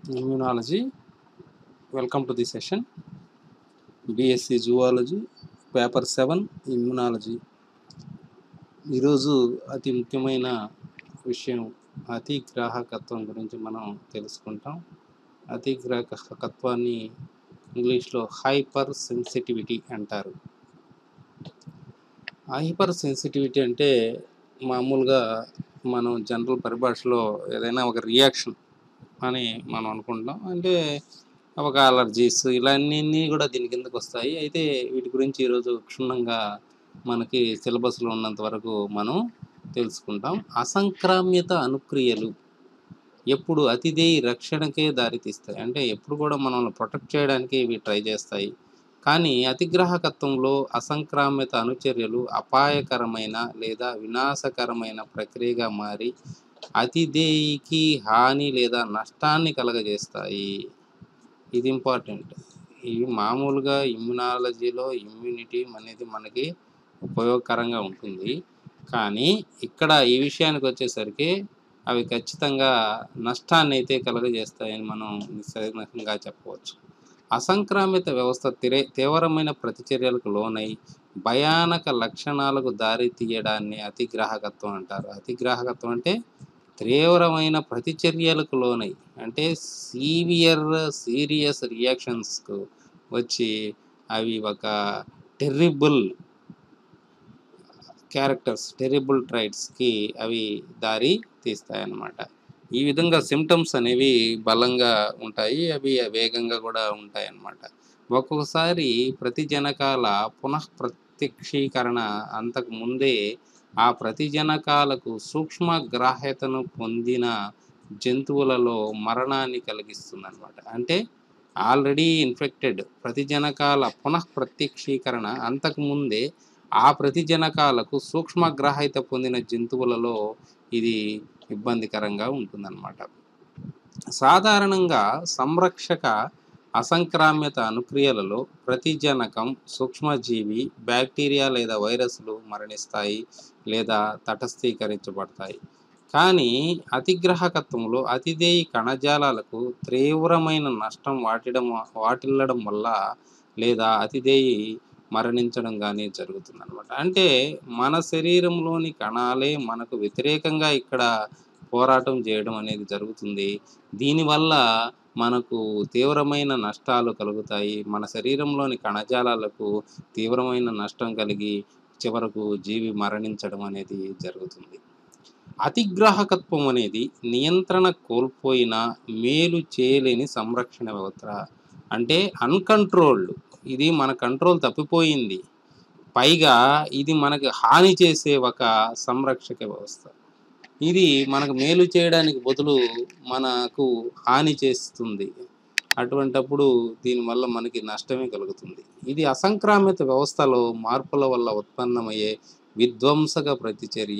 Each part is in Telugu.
immunology. Welcome to the session. BSc zoology paper seven immunology ఈరోజు అతి ముఖ్యమైన విషయం అతి గ్రాహకత్వం గురించి మనం తెలుసుకుంటాం అతి గ్రాహకత్వాన్ని ఇంగ్లీష్లో హైపర్ సెన్సిటివిటీ అంటారు హైపర్ సెన్సిటివిటీ అంటే మామూలుగా మనం జనరల్ పరిభాషలో ఏదైనా ఒక రియాక్షన్ అని మనం అనుకుంటాం అంటే ఒక అలర్జీస్ ఇలాన్నీ కూడా దీని కిందకు వస్తాయి అయితే వీటి గురించి ఈరోజు క్షుణ్ణంగా మనకి సిలబస్లో ఉన్నంత వరకు మనం తెలుసుకుంటాం అసంక్రామ్యత అనుక్రియలు ఎప్పుడు అతిథేయి రక్షణకే దారితీస్తాయి అంటే ఎప్పుడు కూడా మనల్ని ప్రొటెక్ట్ చేయడానికి ఇవి ట్రై చేస్తాయి కానీ అతిగ్రాహకత్వంలో అసంక్రామ్యత అనుచర్యలు అపాయకరమైన లేదా వినాశకరమైన ప్రక్రియగా మారి అతిథేయికి హాని లేదా నష్టాన్ని కలగజేస్తాయి ఇది ఇంపార్టెంట్ ఇవి మామూలుగా ఇమ్యునాలజీలో ఇమ్యూనిటీ అనేది మనకి ఉపయోగకరంగా ఉంటుంది కానీ ఇక్కడ ఈ విషయానికి వచ్చేసరికి అవి ఖచ్చితంగా నష్టాన్ని అయితే కలుగజేస్తాయని మనం నిస్సందేహంగా చెప్పవచ్చు అసంక్రామిత వ్యవస్థ తిరే తీవ్రమైన ప్రతిచర్యలకు లోనై భయానక లక్షణాలకు దారి తీయడాన్ని అతిగ్రాహకత్వం అంటారు అతిగ్రాహకత్వం అంటే తీవ్రమైన ప్రతిచర్యలకు లోనై అంటే సీవియర్ సీరియస్ రియాక్షన్స్కు వచ్చి అవి ఒక టెర్రిబుల్ క్యారెక్టర్స్ టెరిబుల్ ట్రైట్స్కి అవి దారి తీస్తాయన్నమాట ఈ విధంగా సిమ్టమ్స్ అనేవి బలంగా ఉంటాయి అవి వేగంగా కూడా ఉంటాయి అన్నమాట ఒక్కొక్కసారి ప్రతిజనకాల పునఃప్రత్యక్షీకరణ అంతకు ముందే ఆ ప్రతిజనకాలకు సూక్ష్మ గ్రాహ్యతను పొందిన జంతువులలో మరణాన్ని కలిగిస్తుంది అనమాట అంటే ఆల్రెడీ ఇన్ఫెక్టెడ్ ప్రతిజనకాల పునఃప్రత్యక్షీకరణ అంతకుముందే ఆ ప్రతిజనకాలకు సూక్ష్మగ్రాహ్యత పొందిన జంతువులలో ఇది ఇబ్బందికరంగా ఉంటుందన్నమాట సాధారణంగా సంరక్షక అసంక్రామ్యత అనుక్రియలలో ప్రతిజనకం సూక్ష్మజీవి బ్యాక్టీరియా లేదా వైరస్లు మరణిస్తాయి లేదా తటస్థీకరించబడతాయి కానీ అతిగ్రాహకత్వంలో అతిదేయి కణజాలాలకు తీవ్రమైన నష్టం వాటిడం వాటిల్లడం వల్ల లేదా అతిదేయి మరణించడం కానీ జరుగుతుంది అనమాట అంటే మన శరీరంలోని కణాలే మనకు వ్యతిరేకంగా ఇక్కడ పోరాటం చేయడం అనేది జరుగుతుంది దీనివల్ల మనకు తీవ్రమైన నష్టాలు కలుగుతాయి మన శరీరంలోని కణజాలాలకు తీవ్రమైన నష్టం కలిగి చివరకు జీవి మరణించడం అనేది జరుగుతుంది అతిగ్రాహకత్వం అనేది నియంత్రణ కోల్పోయిన మేలు చేయలేని సంరక్షణ వ్యవస్థ అంటే అన్కంట్రోల్డ్ ఇది మన కంట్రోల్ తప్పిపోయింది పైగా ఇది మనకి హాని చేసే ఒక సంరక్షక వ్యవస్థ ఇది మనకు మేలు చేయడానికి బదులు మనకు హాని చేస్తుంది అటువంటప్పుడు దీనివల్ల మనకి నష్టమే కలుగుతుంది ఇది అసంక్రామిత వ్యవస్థలో మార్పుల వల్ల ఉత్పన్నమయ్యే విధ్వంసక ప్రతిచర్య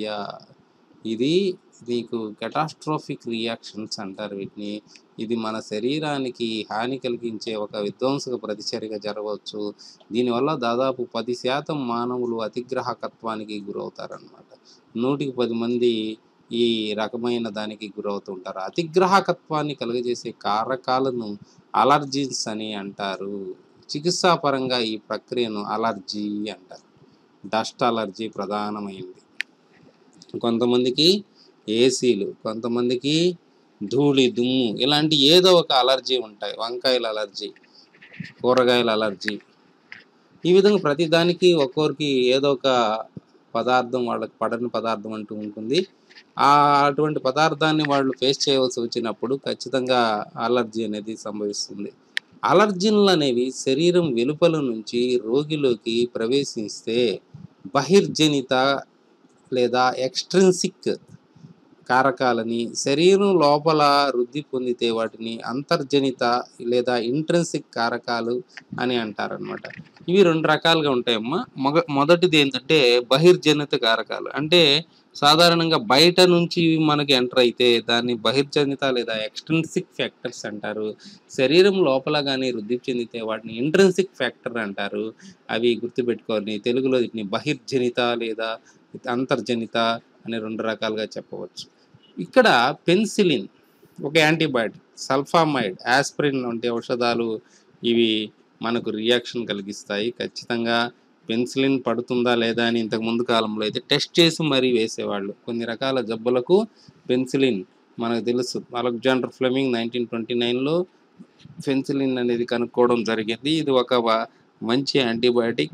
ఇది నీకు కెటాస్ట్రోఫిక్ రియాక్షన్స్ అంటారు వీటిని ఇది మన శరీరానికి హాని కలిగించే ఒక విధ్వంసక ప్రతిచర్యగా జరగవచ్చు దీనివల్ల దాదాపు పది శాతం మానవులు అతిగ్రాహకత్వానికి గురవుతారనమాట నూటికి పది మంది ఈ రకమైన దానికి గురవుతుంటారు అతిగ్రాహకత్వాన్ని కలుగజేసే కారకాలను అలర్జీన్స్ అని అంటారు చికిత్సాపరంగా ఈ ప్రక్రియను అలర్జీ అంటారు డస్ట్ అలర్జీ ప్రధానమైంది కొంతమందికి ఏసీలు కొంతమందికి ధూళి దుమ్ము ఇలాంటి ఏదో ఒక అలర్జీ ఉంటాయి వంకాయల అలర్జీ కూరగాయల అలర్జీ ఈ విధంగా ప్రతి దానికి ఒక్కొరికి ఏదో ఒక పదార్థం వాళ్ళకి పడని పదార్థం అంటూ ఉంటుంది ఆ అటువంటి పదార్థాన్ని వాళ్ళు ఫేస్ చేయవలసి వచ్చినప్పుడు ఖచ్చితంగా అలర్జీ అనేది సంభవిస్తుంది అలర్జీన్లు అనేవి శరీరం వెలుపల నుంచి రోగిలోకి ప్రవేశిస్తే బహిర్జనిత లేదా ఎక్స్ట్రిన్సిక్ కారకాలని శరీరం లోపల వృద్ధి పొందితే వాటిని అంతర్జనిత లేదా ఇంట్రెన్సిక్ కారకాలు అని అంటారనమాట ఇవి రెండు రకాలుగా ఉంటాయమ్మా మొగ మొదటిది ఏంటంటే బహిర్జనిత కారకాలు అంటే సాధారణంగా బయట నుంచి మనకి ఎంటర్ అయితే దాన్ని బహిర్జనిత లేదా ఎక్స్ట్రెన్సిక్ ఫ్యాక్టర్స్ అంటారు శరీరం లోపల కానీ వృద్ధి చెందితే వాటిని ఇంట్రెన్సిక్ ఫ్యాక్టర్ అంటారు అవి గుర్తుపెట్టుకోవాలి తెలుగులో వీటిని బహిర్జనిత లేదా అంతర్జనిత అని రెండు రకాలుగా చెప్పవచ్చు ఇక్కడ పెన్సిలిన్ ఒక యాంటీబయాటిక్ సల్ఫామైడ్ ఆస్పిరిన్ వంటి ఔషధాలు ఇవి మనకు రియాక్షన్ కలిగిస్తాయి ఖచ్చితంగా పెన్సిలిన్ పడుతుందా లేదా అని ఇంతకు ముందు కాలంలో అయితే టెస్ట్ చేసి మరీ వేసేవాళ్ళు కొన్ని రకాల జబ్బులకు పెన్సిలిన్ మనకు తెలుసు అలెగ్జాండర్ ఫ్లెమింగ్ నైన్టీన్ ట్వంటీ నైన్లో పెన్సిలిన్ అనేది కనుక్కోవడం జరిగింది ఇది ఒక వ- మంచి యాంటీబయాటిక్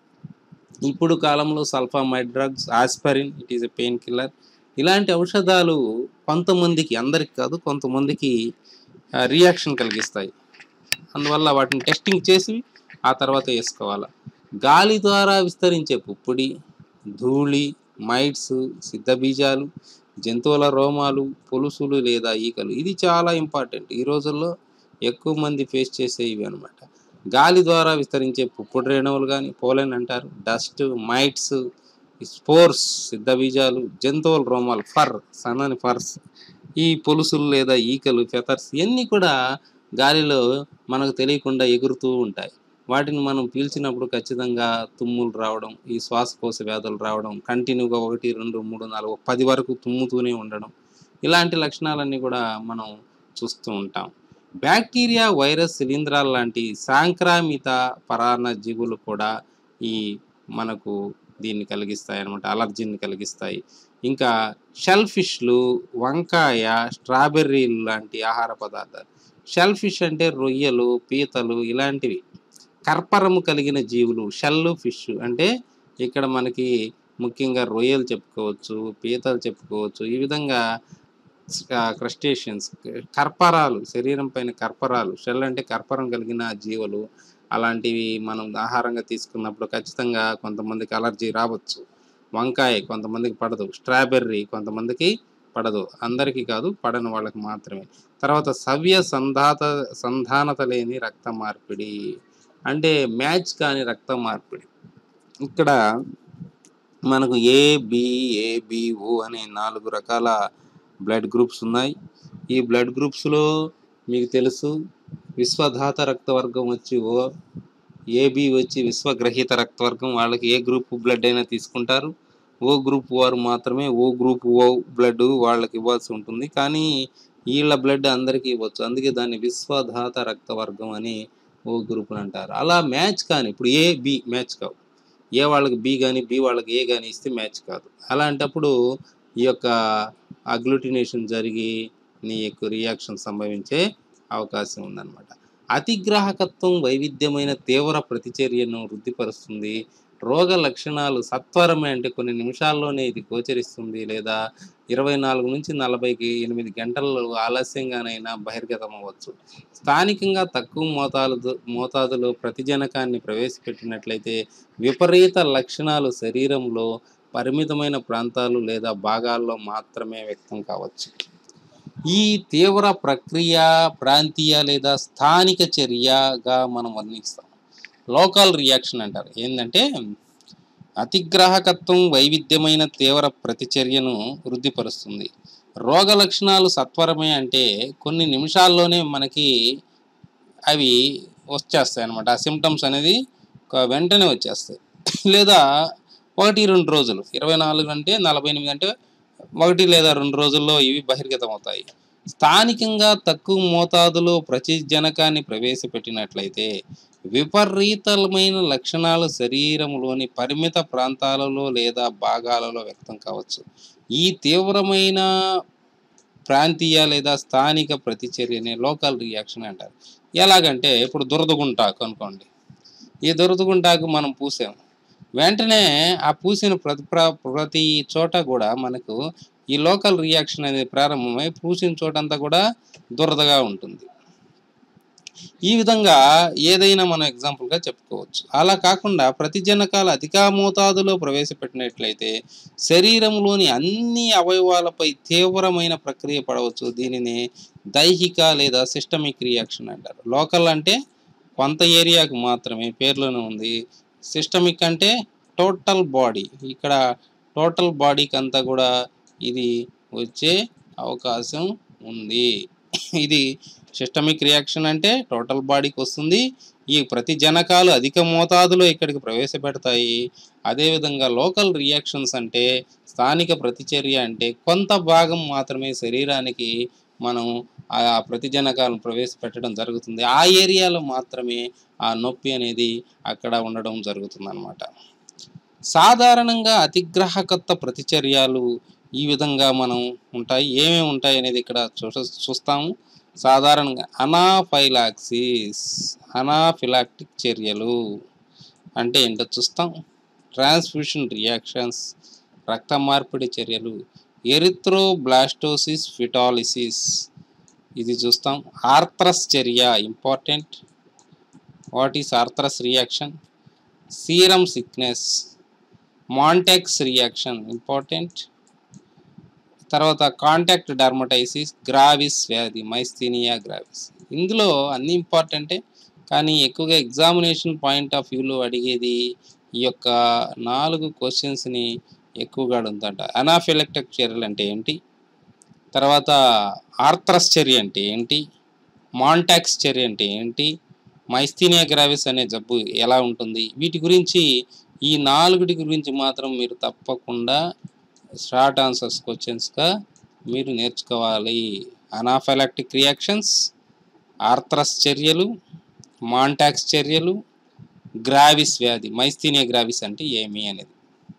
ఇప్పుడు కాలంలో sulphamide drugs aspirin it is a pain killer ఇలాంటి ఔషధాలు కొంతమందికి అందరికి కాదు కొంతమందికి రియాక్షన్ కలిగిస్తాయి అందువల్ల వాటిని టెస్టింగ్ చేసి ఆ తర్వాత వేసుకోవాలి గాలి ద్వారా విస్తరించే పుప్పొడి ధూళి మైట్స్ సిద్ధబీజాలు జంతువుల రోమాలు పులుసులు లేదా ఈకలు ఇది చాలా ఇంపార్టెంట్ ఈ రోజుల్లో ఎక్కువ మంది ఫేస్ చేసే ఇవి అనమాట గాలి ద్వారా విస్తరించే పుప్పొడి రేణువులు కానీ పోలెన్ అంటారు డస్ట్ మైట్స్ స్పోర్స్ సిద్ధబీజాలు జంతువుల రోమాలు ఫర్ సన్నని ఫర్స్ ఈ పొలుసులు లేదా ఈకలు ఫెతర్స్ ఇవన్నీ కూడా గాలిలో మనకు తెలియకుండా ఎగురుతూ ఉంటాయి వాటిని మనం పీల్చినప్పుడు ఖచ్చితంగా తుమ్ములు రావడం ఈ శ్వాసకోశ వ్యాధులు రావడం కంటిన్యూగా ఒకటి రెండు మూడు నాలుగు పది వరకు తుమ్ముతూనే ఉండడం ఇలాంటి లక్షణాలన్నీ కూడా మనం చూస్తూ ఉంటాం బ్యాక్టీరియా వైరస్ శిలీంధ్రాలు లాంటి సాంక్రామిత పరాన్న జీవులు కూడా ఈ మనకు దీన్ని కలిగిస్తాయి అన్నమాట అలర్జీని కలిగిస్తాయి ఇంకా షెల్ ఫిష్లు వంకాయ స్ట్రాబెర్రీలు లాంటి ఆహార పదార్థాలు షెల్ ఫిష్ అంటే రొయ్యలు పీతలు ఇలాంటివి కర్పరము కలిగిన జీవులు షెల్ ఫిష్ అంటే ఇక్కడ మనకి ముఖ్యంగా రొయ్యలు చెప్పుకోవచ్చు పీతలు చెప్పుకోవచ్చు ఈ విధంగా క్రస్టేషియన్స్ కర్పరాలు శరీరం పైన కర్పరాలు షెల్ అంటే కర్పరం కలిగిన జీవులు అలాంటివి మనం ఆహారంగా తీసుకున్నప్పుడు ఖచ్చితంగా కొంతమందికి అలర్జీ రావచ్చు వంకాయ కొంతమందికి పడదు స్ట్రాబెర్రీ కొంతమందికి పడదు అందరికీ కాదు పడని వాళ్ళకి మాత్రమే తర్వాత సవ్య సంధాత సంధానత లేని రక్త మార్పిడి అంటే మ్యాచ్ కాని రక్త మార్పిడి ఇక్కడ మనకు ఏ బి ఏ బి ఓ అనే నాలుగు రకాల బ్లడ్ గ్రూప్స్ ఉన్నాయి ఈ బ్లడ్ గ్రూప్స్లో మీకు తెలుసు విశ్వధాత రక్తవర్గం వచ్చి ఓ ఏబి వచ్చి విశ్వగ్రహీత రక్తవర్గం వాళ్ళకి ఏ గ్రూప్ బ్లడ్ అయినా తీసుకుంటారు ఓ గ్రూప్ వారు మాత్రమే ఓ గ్రూప్ ఓ బ్లడ్ వాళ్ళకి ఇవ్వాల్సి ఉంటుంది కానీ వీళ్ళ బ్లడ్ అందరికీ ఇవ్వచ్చు అందుకే దాన్ని విశ్వధాత రక్తవర్గం అని ఓ గ్రూప్ అని అంటారు అలా మ్యాచ్ కానీ ఇప్పుడు ఏ బి మ్యాచ్ కావు ఏ వాళ్ళకి బి కానీ బి వాళ్ళకి ఏ కానీ ఇస్తే మ్యాచ్ కాదు అలాంటప్పుడు ఈ యొక్క అగ్లూటినేషన్ జరిగి నీ యొక్క రియాక్షన్ సంభవించే అవకాశం ఉందన్నమాట అతిగ్రాహకత్వం వైవిధ్యమైన తీవ్ర ప్రతిచర్యను వృద్ధిపరుస్తుంది రోగ లక్షణాలు సత్వరమే అంటే కొన్ని నిమిషాల్లోనే ఇది గోచరిస్తుంది లేదా ఇరవై నాలుగు నుంచి నలభైకి ఎనిమిది గంటల్లో ఆలస్యంగానైనా బహిర్గతం అవ్వచ్చు స్థానికంగా తక్కువ మోతాదు మోతాదులో ప్రతిజనకాన్ని ప్రవేశపెట్టినట్లయితే విపరీత లక్షణాలు శరీరంలో పరిమితమైన ప్రాంతాలు లేదా భాగాల్లో మాత్రమే వ్యక్తం కావచ్చు ఈ తీవ్ర ప్రక్రియ ప్రాంతీయ లేదా స్థానిక చర్యగా మనం వర్ణిస్తాం లోకల్ రియాక్షన్ అంటారు ఏంటంటే అతిగ్రాహకత్వం వైవిధ్యమైన తీవ్ర ప్రతిచర్యను వృద్ధిపరుస్తుంది రోగ లక్షణాలు సత్వరమే అంటే కొన్ని నిమిషాల్లోనే మనకి అవి వచ్చేస్తాయి అన్నమాట ఆ సిమ్టమ్స్ అనేది ఒక వెంటనే వచ్చేస్తాయి లేదా ఒకటి రెండు రోజులు ఇరవై నాలుగు అంటే నలభై ఎనిమిది అంటే ఒకటి లేదా రెండు రోజుల్లో ఇవి బహిర్గతం అవుతాయి స్థానికంగా తక్కువ మోతాదులో ప్రతిజనకాన్ని ప్రవేశపెట్టినట్లయితే విపరీతమైన లక్షణాలు శరీరంలోని పరిమిత ప్రాంతాలలో లేదా భాగాలలో వ్యక్తం కావచ్చు ఈ తీవ్రమైన ప్రాంతీయ లేదా స్థానిక ప్రతిచర్యని లోకల్ రియాక్షన్ అంటారు ఎలాగంటే ఇప్పుడు దురదగుంటాకు అనుకోండి ఈ దురదగుంటాకు మనం పూసాం వెంటనే ఆ పూసిన ప్రతి ప్ర- ప్రతి చోట కూడా మనకు ఈ లోకల్ రియాక్షన్ అనేది ప్రారంభమై పూసిన చోటంతా కూడా దురదగా ఉంటుంది ఈ విధంగా ఏదైనా మనం ఎగ్జాంపుల్గా చెప్పుకోవచ్చు అలా కాకుండా ప్రతిజనకాలు అధిక మోతాదులో ప్రవేశపెట్టినట్లయితే శరీరంలోని అన్ని అవయవాలపై తీవ్రమైన ప్రక్రియ పడవచ్చు దీనిని దైహిక లేదా సిస్టమిక్ రియాక్షన్ అంటారు లోకల్ అంటే కొంత ఏరియాకు మాత్రమే పేర్లోనే ఉంది సిస్టమిక్ అంటే టోటల్ బాడీ ఇక్కడ టోటల్ బాడీకి అంతా కూడా ఇది వచ్చే అవకాశం ఉంది ఇది సిస్టమిక్ రియాక్షన్ అంటే టోటల్ బాడీకి వస్తుంది ఈ ప్రతి జనకాలు అధిక మోతాదులో ఇక్కడికి ప్రవేశపెడతాయి అదేవిధంగా లోకల్ రియాక్షన్స్ అంటే స్థానిక ప్రతిచర్య అంటే కొంత భాగం మాత్రమే శరీరానికి మనం ఆ ప్రతిజనకాలను ప్రవేశపెట్టడం జరుగుతుంది ఆ ఏరియాలో మాత్రమే ఆ నొప్పి అనేది అక్కడ ఉండడం జరుగుతుంది అనమాట సాధారణంగా అతిగ్రాహకత్వ ప్రతిచర్యలు ఈ విధంగా మనం ఉంటాయి ఏమేమి ఉంటాయి అనేది ఇక్కడ చూ చూస్తాము సాధారణంగా అనాఫైలాక్సిస్ అనాఫిలాక్టిక్ చర్యలు అంటే ఏంటో చూస్తాం ట్రాన్స్ఫ్యూషన్ రియాక్షన్స్ రక్త మార్పిడి చర్యలు ఎరిథ్రోబ్లాస్టోసిస్ ఫిటాలిసిస్ ఇది చూస్తాం ఆర్థ్రస్ చర్య important what is Arthus reaction serum sickness Mantoux reaction important తర్వాత కాంటాక్ట్ డర్మటైసిస్ గ్రావిస్ వ్యాధి మైస్థీనియా గ్రావిస్ ఇందులో అన్ని ఇంపార్టెంటే కానీ ఎక్కువగా ఎగ్జామినేషన్ పాయింట్ ఆఫ్ వ్యూలో అడిగేది ఈ యొక్క నాలుగు క్వశ్చన్స్ని ఎక్కువగా అడుగుతుంట అనాఫిలెక్టిక్ చర్యలు అంటే ఏంటి తర్వాత ఆర్థ్రస్ చర్య అంటే ఏంటి మాంటాక్స్ చర్య అంటే ఏంటి మైస్థీనియా గ్రావిస్ అనే జబ్బు ఎలా ఉంటుంది వీటి గురించి ఈ నాలుగుటి గురించి మాత్రం మీరు తప్పకుండా షార్ట్ ఆన్సర్స్ క్వశ్చన్స్గా మీరు నేర్చుకోవాలి అనాఫైలాక్టిక్ రియాక్షన్స్ ఆర్థ్రస్ చర్యలు మాంటాక్స్ చర్యలు గ్రావిస్ వ్యాధి మైస్థీనియా గ్రావిస్ అంటే ఏమి అనేది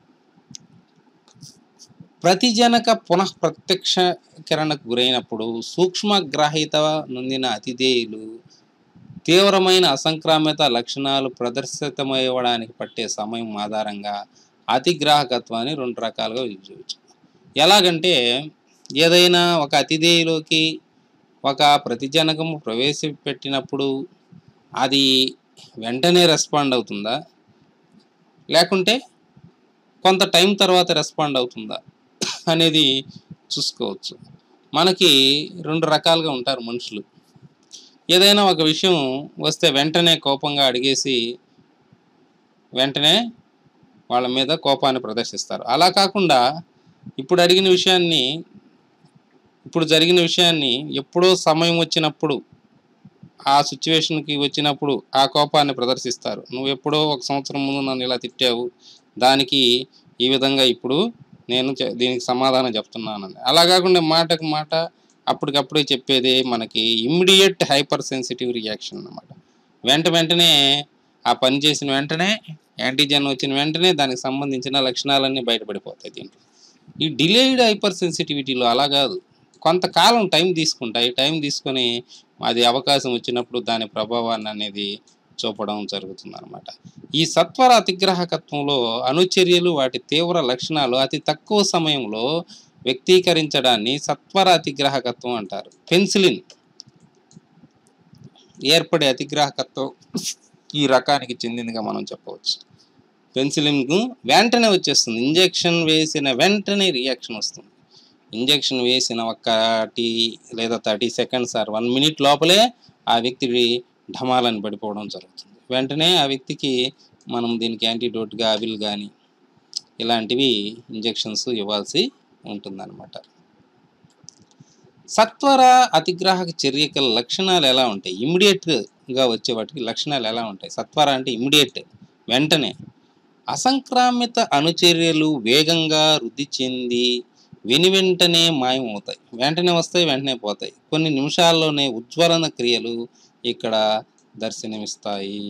ప్రతిజనక పునః ప్రత్యక్షకరణకు గురైనప్పుడు సూక్ష్మగ్రాహిత నొందిన అతిథేయులు తీవ్రమైన అసంక్రామిత లక్షణాలు ప్రదర్శితమయ్యడానికి పట్టే సమయం ఆధారంగా అతిగ్రాహకత్వాన్ని రెండు రకాలుగా విభజించవచ్చు ఎలాగంటే ఏదైనా ఒక అతిథేయులోకి ఒక ప్రతిజనకము ప్రవేశపెట్టినప్పుడు అది వెంటనే రెస్పాండ్ అవుతుందా లేకుంటే కొంత టైం తర్వాత రెస్పాండ్ అవుతుందా అనేది చూసుకోవచ్చు మనకి రెండు రకాలుగా ఉంటారు మనుషులు ఏదైనా ఒక విషయం వస్తే వెంటనే కోపంగా అడిగేసి వెంటనే వాళ్ళ మీద కోపాన్ని ప్రదర్శిస్తారు అలా కాకుండా ఇప్పుడు అడిగిన విషయాన్ని ఇప్పుడు జరిగిన విషయాన్ని ఎప్పుడో సమయం వచ్చినప్పుడు ఆ సిచ్యువేషన్కి వచ్చినప్పుడు ఆ కోపాన్ని ప్రదర్శిస్తారు నువ్వు ఎప్పుడో ఒక సంవత్సరం ముందు నన్ను ఇలా తిట్టావు దానికి ఈ విధంగా ఇప్పుడు నేను చె- దీనికి సమాధానం చెప్తున్నానని అలా కాకుండా మాటకు మాట అప్పటికప్పుడే చెప్పేది మనకి ఇమ్మీడియట్ హైపర్ సెన్సిటివ్ రియాక్షన్ అన్నమాట వెంట వెంటనే ఆ పని చేసిన వెంటనే యాంటీజెన్ వచ్చిన వెంటనే దానికి సంబంధించిన లక్షణాలన్నీ బయటపడిపోతాయి దీంట్లో ఈ డిలేడ్ హైపర్ సెన్సిటివిటీలో అలా కాదు కొంతకాలం టైం తీసుకుంటాయి టైం తీసుకొని అది అవకాశం వచ్చినప్పుడు దాని ప్రభావాన్ని అనేది చూపడం జరుగుతుంది అనమాట ఈ సత్వర అతిగ్రాహకత్వంలో అనుచర్యలు వాటి తీవ్ర లక్షణాలు అతి తక్కువ సమయంలో వ్యక్తీకరించడాన్ని సత్వర అతిగ్రాహకత్వం అంటారు పెన్సిలిన్ ఏర్పడే అతిగ్రాహకత్వం ఈ రకానికి చెందిందిగా మనం చెప్పవచ్చు పెన్సిలిన్కు వెంటనే వచ్చేస్తుంది ఇంజెక్షన్ వేసిన వెంటనే రియాక్షన్ వస్తుంది ఇంజెక్షన్ వేసిన ఒక్కటి లేదా thirty seconds or one minute లోపలే ఆ వ్యక్తి ఢమాలని పడిపోవడం జరుగుతుంది వెంటనే ఆ వ్యక్తికి మనం దీనికి యాంటీడోట్గా అవిల్ కానీ ఇలాంటివి ఇంజెక్షన్స్ ఇవ్వాల్సి ఉంటుందన్నమాట సత్వర అతిగ్రాహక చర్యకల లక్షణాలు ఎలా ఉంటాయి ఇమ్మీడియట్గా వచ్చే వాటికి లక్షణాలు ఎలా ఉంటాయి సత్వర అంటే ఇమ్మీడియట్ వెంటనే అసంక్రామిత అనుచర్యలు వేగంగా వృద్ధి చెంది వెను వెంటనే మాయమవుతాయి వెంటనే వస్తాయి వెంటనే పోతాయి కొన్ని నిమిషాల్లోనే ఉజ్వలన క్రియలు ఇక్కడ దర్శనమిస్తాయి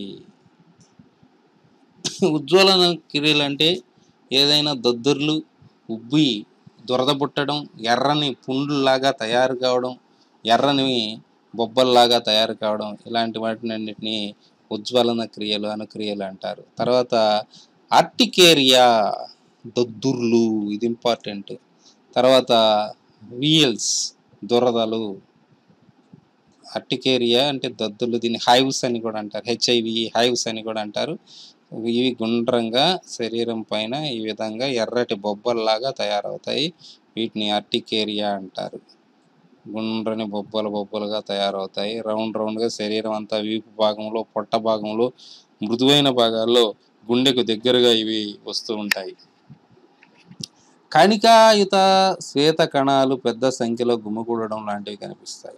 ఉజ్వలన క్రియలు అంటే ఏదైనా దద్దుర్లు ఉబ్బి దురద పుట్టడం ఎర్రని పుండ్లులాగా తయారు కావడం ఎర్రని బొబ్బల్లాగా తయారు కావడం ఇలాంటి వాటినన్నిటిని ఉజ్వలన క్రియలు అనుక్రియలు అంటారు తర్వాత ఆర్టికేరియా దద్దుర్లు ఇది ఇంపార్టెంట్ తర్వాత వీయల్స్ దురదలు అర్టికేరియా అంటే దద్దులు దీన్ని హైవ్స్ అని కూడా అంటారు హెచ్ఐవి హైవ్స్ అని కూడా అంటారు ఇవి గుండ్రంగా శరీరం పైన ఈ విధంగా ఎర్రటి బొబ్బల్లాగా తయారవుతాయి వీటిని అర్టికేరియా అంటారు గుండ్రని బొబ్బలు బొబ్బలుగా తయారవుతాయి రౌండ్ రౌండ్గా శరీరం అంతా వీపు భాగంలో పొట్ట భాగంలో మృదువైన భాగాల్లో గుండెకు దగ్గరగా ఇవి వస్తూ ఉంటాయి కణికాయుత శ్వేత కణాలు పెద్ద సంఖ్యలో గుమిగూడడం లాంటివి కనిపిస్తాయి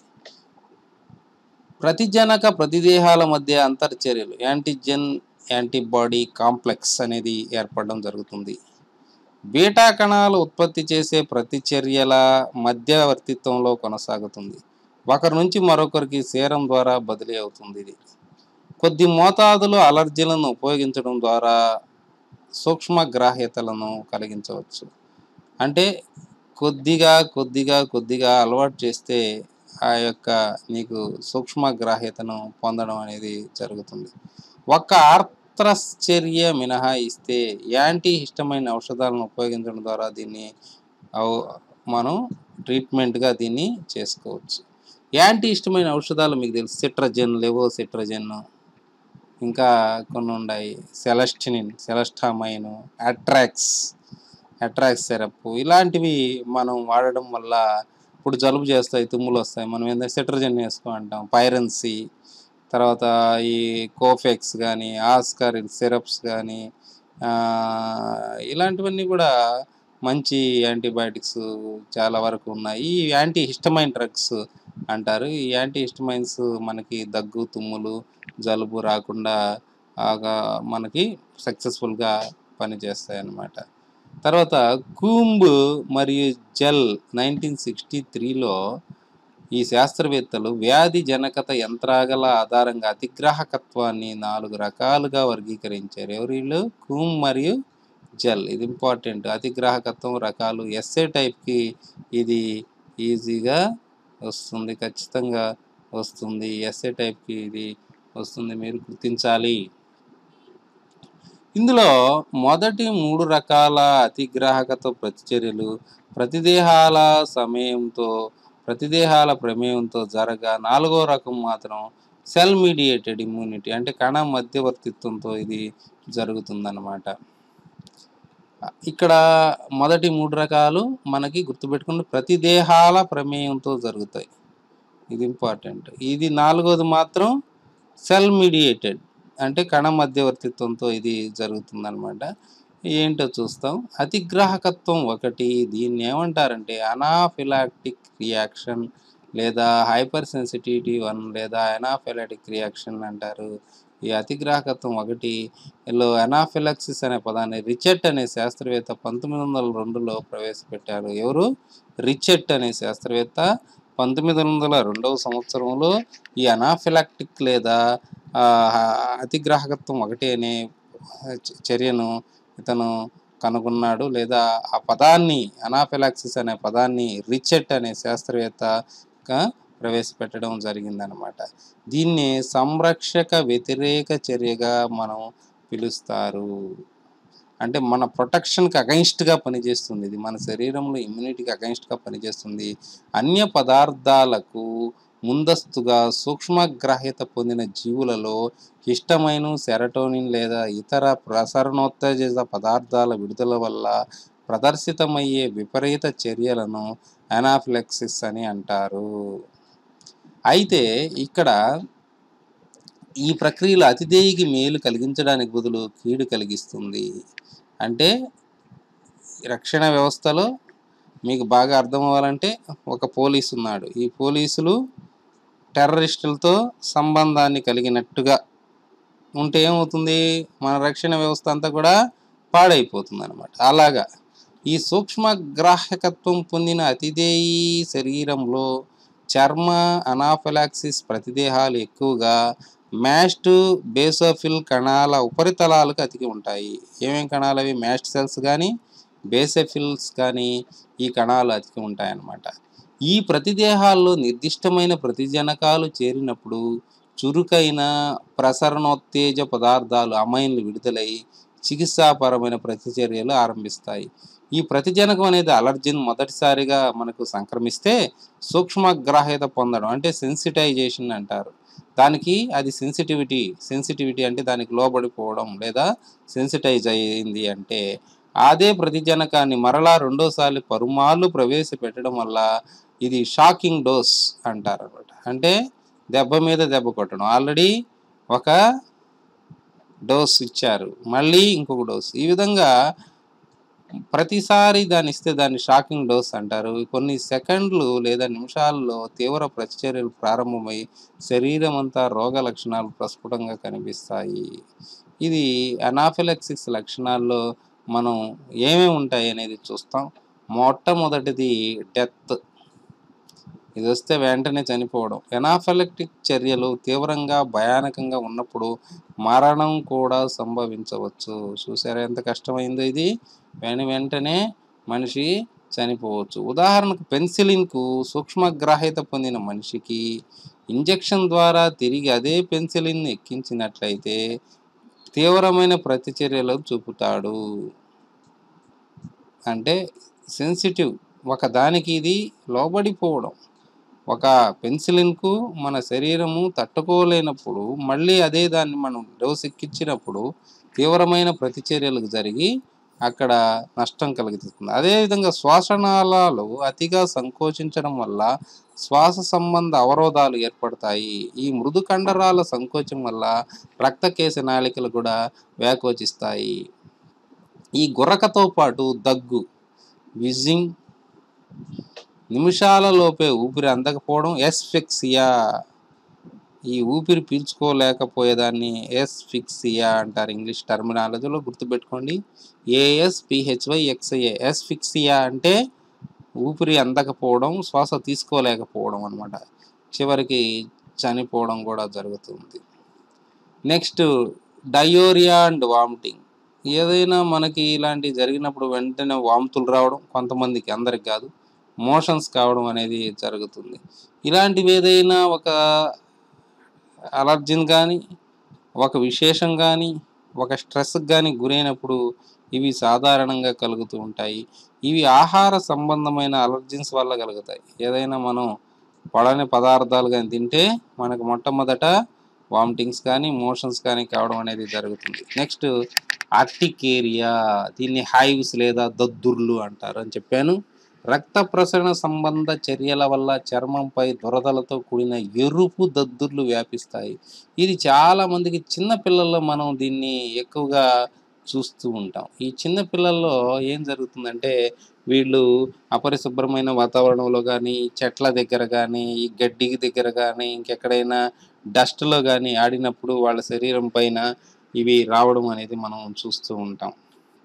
ప్రతిజనక ప్రతిదేహాల మధ్య అంతర్చర్యలు యాంటీజెన్ యాంటీబాడీ కాంప్లెక్స్ అనేది ఏర్పడడం జరుగుతుంది బీటా కణాలు ఉత్పత్తి చేసే ప్రతిచర్యల మధ్యవర్తిత్వంలో కొనసాగుతుంది ఒకరి నుంచి మరొకరికి సేరం ద్వారా బదిలీ అవుతుంది ఇది కొద్ది మోతాదులో అలర్జీలను ఉపయోగించడం ద్వారా సూక్ష్మగ్రాహ్యతలను కలిగించవచ్చు అంటే కొద్దిగా కొద్దిగా కొద్దిగా అలవాటు చేస్తే ఆ యొక్క నీకు సూక్ష్మగ్రాహ్యతను పొందడం అనేది జరుగుతుంది ఒక్క ఆర్త్రశ్చర్య మినహాయిస్తే యాంటీ హిస్టమైన ఔషధాలను ఉపయోగించడం ద్వారా దీన్ని అవ్- మనం ట్రీట్మెంట్గా దీన్ని చేసుకోవచ్చు యాంటీ హిస్టమైన ఔషధాలు మీకు తెలుసు సిట్రజన్ లెవో సిట్రజన్ ఇంకా కొన్ని ఉన్నాయి సెలస్టినిన్ సెలస్టామైన్ అట్రాక్స్ అట్రాక్స్ సిరప్ ఇలాంటివి మనం వాడడం వల్ల ఇప్పుడు జలుబు చేస్తాయి తుమ్ములు వస్తాయి మనం ఏంటంటే సిట్రజన్ వేసుకో అంటాం పైరన్సీ తర్వాత ఈ కోఫెక్స్ కానీ ఆస్కర్ సిరప్స్ కానీ ఇలాంటివన్నీ కూడా మంచి యాంటీబయాటిక్స్ చాలా వరకు ఉన్నాయి ఈ యాంటీ హిస్టమైన్ డ్రగ్స్ అంటారు ఈ యాంటీ హిస్టమైన్స్ మనకి దగ్గు తుమ్ములు జలుబు రాకుండా ఆగా మనకి సక్సెస్ఫుల్గా పనిచేస్తాయి అన్నమాట తర్వాత కూంబ్ మరియు జెల్ నైన్టీన్ సిక్స్టీ త్రీలో ఈ శాస్త్రవేత్తలు వ్యాధి జనకత యంత్రాగల ఆధారంగా అతిగ్రాహకత్వాన్ని నాలుగు రకాలుగా వర్గీకరించారు ఎవరు వీళ్ళు కూమ్ మరియు జెల్ ఇది ఇంపార్టెంట్ అతిగ్రాహకత్వం రకాలు ఎస్ఏ టైప్కి ఇది ఈజీగా వస్తుంది ఖచ్చితంగా వస్తుంది ఎస్ఏ టైప్కి ఇది వస్తుంది మీరు గుర్తించాలి ఇందులో మొదటి మూడు రకాల అతిగ్రాహకత ప్రతిచర్యలు ప్రతిదేహాల సమయంతో ప్రతిదేహాల ప్రమేయంతో జరగా నాలుగో రకం మాత్రం సెల్ మీడియేటెడ్ ఇమ్యూనిటీ అంటే కణ మధ్యవర్తిత్వంతో ఇది జరుగుతుందన్నమాట ఇక్కడ మొదటి మూడు రకాలు మనకి గుర్తుపెట్టుకుని ప్రతిదేహాల ప్రమేయంతో జరుగుతాయి ఇది ఇంపార్టెంట్ ఇది నాలుగోది మాత్రం సెల్ మీడియేటెడ్ అంటే కణ మధ్యవర్తిత్వంతో ఇది జరుగుతుందన్నమాట ఏంటో చూస్తాం అతిగ్రాహకత్వం ఒకటి దీన్ని ఏమంటారంటే అనాఫిలాక్టిక్ రియాక్షన్ లేదా హైపర్ సెన్సిటివిటీ వన్ లేదా అనాఫిలాటిక్ రియాక్షన్ అంటారు ఈ అతిగ్రాహకత్వం ఒకటి లో అనాఫిలాక్సిస్ అనే పదాన్ని రిచెట్ అనే శాస్త్రవేత్త పంతొమ్మిది వందల రెండులో ప్రవేశపెట్టారు ఎవరు రిచెట్ అనే శాస్త్రవేత్త పంతొమ్మిది వందల రెండవ సంవత్సరంలో ఈ అనాఫిలాక్టిక్ లేదా ఆ, అతిగ్రాహకత్వం ఒకటి అనే చ- చర్యను ఇతను కనుగొన్నాడు లేదా ఆ పదాన్ని అనాఫిలాక్సిస్ అనే పదాన్ని రిచెట్ అనే శాస్త్రవేత్తగా ప్రవేశపెట్టడం జరిగిందనమాట దీన్ని సంరక్షక వ్యతిరేక చర్యగా మనం పిలుస్తారు అంటే మన ప్రొటెక్షన్కి అగైన్స్ట్గా పనిచేస్తుంది ఇది మన శరీరంలో ఇమ్యూనిటీకి అగైన్స్ట్గా పనిచేస్తుంది అన్య పదార్థాలకు ముందస్తుగా సూక్ష్మగ్రాహ్యత పొందిన జీవులలో హిస్టమైన్ సెరటోనిన్ లేదా ఇతర ప్రసరణోత్తేజ పదార్థాల విడుదల వల్ల ప్రదర్శితమయ్యే విపరీత చర్యలను అనాఫిలెక్సిస్ అని అంటారు అయితే ఇక్కడ ఈ ప్రక్రియలో అతిదేయికి మేలు కలిగించడానికి బదులు కీడు కలిగిస్తుంది అంటే రక్షణ వ్యవస్థలో మీకు బాగా అర్థం అవ్వాలంటే ఒక పోలీసు ఉన్నాడు ఈ పోలీసులు టెర్రరిస్టులతో సంబంధాన్ని కలిగినట్టుగా ఉంటే ఏమవుతుంది మన రక్షణ వ్యవస్థ అంతా కూడా పాడైపోతుంది అనమాట అలాగా ఈ సూక్ష్మగ్రాహకత్వం పొందిన అతిదేయి శరీరంలో చర్మ అనాఫిలాక్సిస్ ప్రతిదేహాలు ఎక్కువగా మ్యాస్ట్ బేసోఫిల్ కణాల ఉపరితలాలకు అతికి ఉంటాయి ఏమేం కణాలు అవి మ్యాస్ట్ సెల్స్ కానీ బేసోఫిల్స్ కానీ ఈ కణాలు అతికి ఉంటాయన్నమాట ఈ ప్రతిదేహాల్లో నిర్దిష్టమైన ప్రతిజనకాలు చేరినప్పుడు చురుకైన ప్రసరణోత్తేజ పదార్థాలు అమైన్లు విడుదలై చికిత్సాపరమైన ప్రతిచర్యలు ఆరంభిస్తాయి ఈ ప్రతిజనకం అనేది అలర్జిన్ మొదటిసారిగా మనకు సంక్రమిస్తే సూక్ష్మగ్రాహ్యత పొందడం అంటే సెన్సిటైజేషన్ అంటారు దానికి అది సెన్సిటివిటీ సెన్సిటివిటీ అంటే దానికి లోబడిపోవడం లేదా సెన్సిటైజ్ అయ్యింది అంటే అదే ప్రతిజనకాన్ని మరలా రెండోసారి పరుమార్లు ప్రవేశపెట్టడం వల్ల ఇది షాకింగ్ డోస్ అంటారు అనమాట అంటే దెబ్బ మీద దెబ్బ కొట్టడం ఆల్రెడీ ఒక డోస్ ఇచ్చారు మళ్ళీ ఇంకొక డోస్ ఈ విధంగా ప్రతిసారి దాన్ని ఇస్తే దాన్ని షాకింగ్ డోస్ అంటారు కొన్ని సెకండ్లు లేదా నిమిషాల్లో తీవ్ర ప్రతిచర్యలు ప్రారంభమై శరీరం అంతా రోగ లక్షణాలు ప్రస్ఫుటంగా కనిపిస్తాయి ఇది అనాఫిలక్సిస్ లక్షణాల్లో మనం ఏమేమి ఉంటాయి అనేది చూస్తాం మొట్టమొదటిది డెత్ ఇది వస్తే వెంటనే చనిపోవడం ఎనాఫెలక్టిక్ చర్యలు తీవ్రంగా భయానకంగా ఉన్నప్పుడు మరణం కూడా సంభవించవచ్చు చూసారా ఎంత కష్టమైందో ఇది వెను వెంటనే మనిషి చనిపోవచ్చు ఉదాహరణకు పెన్సిలిన్కు సూక్ష్మగ్రాహ్యత పొందిన మనిషికి ఇంజెక్షన్ ద్వారా తిరిగి అదే పెన్సిలిన్ ఎక్కించినట్లయితే తీవ్రమైన ప్రతిచర్యలు చూపుతాడు అంటే సెన్సిటివ్ ఒక దానికి ఇది లోబడిపోవడం ఒక పెన్సిలిన్కు మన శరీరము తట్టుకోలేనప్పుడు మళ్ళీ అదే దాన్ని మనం డోస్ ఎక్కించినప్పుడు తీవ్రమైన ప్రతిచర్యలకు జరిగి అక్కడ నష్టం కలుగుతుంది అదేవిధంగా శ్వాసనాళాలు అతిగా సంకోచించడం వల్ల శ్వాస సంబంధ అవరోధాలు ఏర్పడతాయి ఈ మృదు కండరాల సంకోచం వల్ల రక్తకేశ నాళికలు కూడా వ్యాకోచిస్తాయి ఈ గుర్రకతో పాటు దగ్గు విజింగ్ నిమిషాల లోపే ఊపిరి అందకపోవడం ఎస్ఫిక్సియా ఈ ఊపిరి పీల్చుకోలేకపోయేదాన్ని ఎస్ఫిక్సియా అంటారు ఇంగ్లీష్ టర్మినాలజీలో గుర్తుపెట్టుకోండి ఏఎస్ పిహెచ్వై ఎక్స్ఐఏ ఎస్ఫిక్సియా అంటే ఊపిరి అందకపోవడం శ్వాస తీసుకోలేకపోవడం అనమాట చివరికి చనిపోవడం కూడా జరుగుతుంది నెక్స్ట్ డయోరియా అండ్ వామిటింగ్ ఏదైనా మనకి ఇలాంటి జరిగినప్పుడు వెంటనే వాంతులు రావడం కొంతమందికి అందరికి కాదు మోషన్స్ కావడం అనేది జరుగుతుంది ఇలాంటివి ఏదైనా ఒక అలర్జీని కానీ ఒక విశేషం కానీ ఒక స్ట్రెస్కి కానీ గురైనప్పుడు ఇవి సాధారణంగా కలుగుతూ ఉంటాయి ఇవి ఆహార సంబంధమైన అలర్జీన్స్ వల్ల కలుగుతాయి ఏదైనా మనం పడని పదార్థాలు కానీ తింటే మనకు మొట్టమొదట వామిటింగ్స్ కానీ మోషన్స్ కానీ కావడం అనేది జరుగుతుంది నెక్స్ట్ ఆర్టికేరియా దీన్ని హైవ్స్ లేదా దద్దుర్లు అంటారు అని చెప్పాను రక్త ప్రసరణ సంబంధ చర్యల వల్ల చర్మంపై దురదలతో కూడిన ఎరుపు దద్దుర్లు వ్యాపిస్తాయి ఇది చాలా మందికి చిన్న పిల్లల్లో మనం దీన్ని ఎక్కువగా చూస్తూ ఉంటాం ఈ చిన్న పిల్లల్లో ఏం జరుగుతుందంటే వీళ్ళు అపరిశుభ్రమైన వాతావరణంలో కానీ చెట్ల దగ్గర కానీ ఈ గడ్డి దగ్గర కానీ ఇంకెక్కడైనా డస్ట్లో కానీ ఆడినప్పుడు వాళ్ళ శరీరం పైన ఇవి రావడం అనేది మనం చూస్తూ ఉంటాం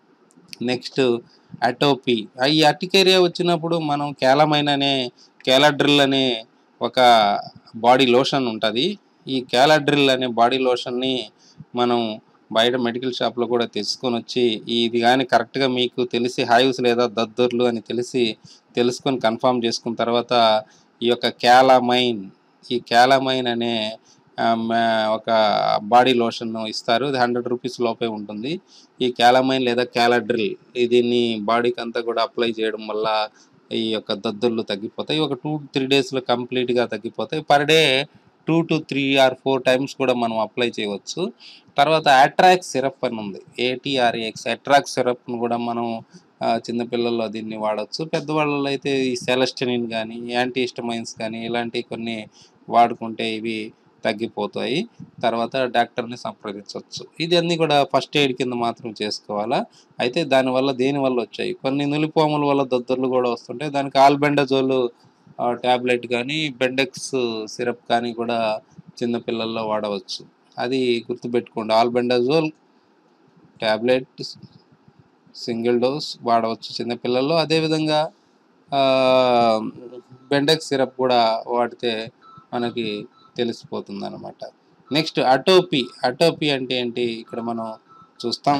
నెక్స్ట్ అటోపీ ఈ అటికేరియా వచ్చినప్పుడు మనం క్యాలమైన్ అనే క్యాలడ్రిల్ అనే ఒక బాడీ లోషన్ ఉంటుంది ఈ క్యాలడ్రిల్ అనే బాడీ లోషన్ని మనం బయట మెడికల్ షాప్లో కూడా తెచ్చుకొని వచ్చి ఇది కానీ కరెక్ట్గా మీకు తెలిసి హైవ్స్ లేదా దద్దర్లు అని తెలిసి తెలుసుకొని కన్ఫర్మ్ చేసుకున్న తర్వాత ఈ యొక్క క్యాలమైన్ ఈ క్యాలమైన్ అనే ఆ, మ- ఒక బాడీ లోషన్ ఇస్తారు ఇది హండ్రెడ్ రూపీస్ లోపే ఉంటుంది ఈ క్యాలమైన్ లేదా క్యాలడ్రిల్ దీన్ని బాడీకి అంతా కూడా అప్లై చేయడం వల్ల ఈ యొక్క దద్దుర్లు తగ్గిపోతాయి ఒక టూ త్రీ డేస్లో కంప్లీట్గా తగ్గిపోతాయి per day two to three or four times కూడా మనం అప్లై చేయవచ్చు తర్వాత అట్రాక్స్ సిరప్ అని ఉంది ఏటీఆర్ఎక్స్ అట్రాక్స్ సిరప్ను కూడా మనం ఆ, చిన్నపిల్లల్లో దీన్ని వాడచ్చు పెద్దవాళ్ళలో అయితే ఈ సెలస్టనిన్ కానీ యాంటీ హిస్టమైన్స్ కానీ ఇలాంటి కొన్ని వాడుకుంటే ఇవి తగ్గిపోతాయి తర్వాత డాక్టర్ని సంప్రదించవచ్చు ఇది అన్ని కూడా ఫస్ట్ ఎయిడ్ కింద మాత్రం చేసుకోవాలా అయితే దానివల్ల దేని వల్ల వచ్చాయి కొన్ని నులిపోముల వల్ల దద్దుర్లు కూడా వస్తుంటాయి దానికి ఆల్బెండజోల్ ట్యాబ్లెట్ కానీ బెండెక్స్ సిరప్ కానీ కూడా చిన్నపిల్లల్లో వాడవచ్చు అది గుర్తుపెట్టుకోండి ఆల్బెండజోల్ ట్యాబ్లెట్ సింగిల్ డోస్ వాడవచ్చు చిన్నపిల్లల్లో అదేవిధంగా ఆ, బెండెక్స్ సిరప్ కూడా వాడితే మనకి తెలిసిపోతుంది అనమాట నెక్స్ట్ అటోపీ అటోపీ అంటే ఏంటి ఇక్కడ మనం చూస్తాం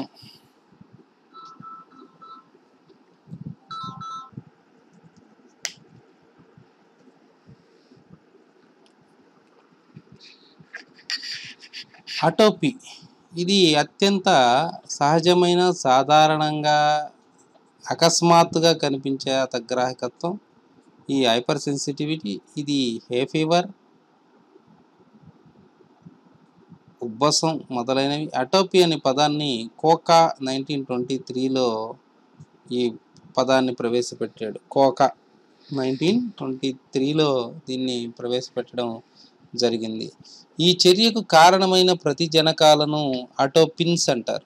అటోపీ ఇది అత్యంత సహజమైన సాధారణంగా అకస్మాత్తుగా కనిపించే అతగ్రాహకత్వం ఈ హైపర్ సెన్సిటివిటీ ఇది హే ఫీవర్ ఉబ్బసం మొదలైనవి అటోపీ అనే పదాన్ని కోకా నైన్టీన్ ట్వంటీ త్రీలో ఈ పదాన్ని ప్రవేశపెట్టాడు కోకా నైన్టీన్ ట్వంటీ త్రీలో దీన్ని ప్రవేశపెట్టడం జరిగింది ఈ చర్యకు కారణమైన ప్రతి జనకాలను అటోపిన్స్ అంటారు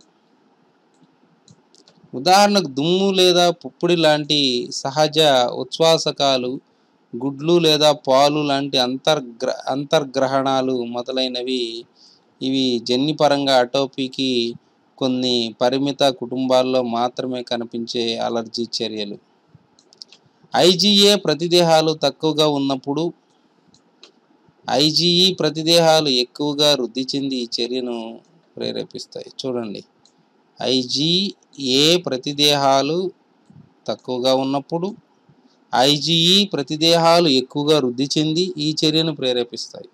ఉదాహరణకు దుమ్ము లేదా పుప్పొడి లాంటి సహజ ఉచ్ఛ్వాసకాలు గుడ్లు లేదా పాలు లాంటి అంతర్గ్ర అంతర్గ్రహణాలు మొదలైనవి ఇవి జన్యుపరంగా అటోపీకి కొన్ని పరిమిత కుటుంబాల్లో మాత్రమే కనిపించే అలర్జీ చర్యలు ఐజీఏ ప్రతిదేహాలు తక్కువగా ఉన్నప్పుడు ఐజీఈ ప్రతిదేహాలు ఎక్కువగా వృద్ధి చెంది ఈ చర్యను ప్రేరేపిస్తాయి చూడండి ఐజీఏ ప్రతిదేహాలు తక్కువగా ఉన్నప్పుడు ఐజీఈ ప్రతిదేహాలు ఎక్కువగా వృద్ధి చెంది ఈ చర్యను ప్రేరేపిస్తాయి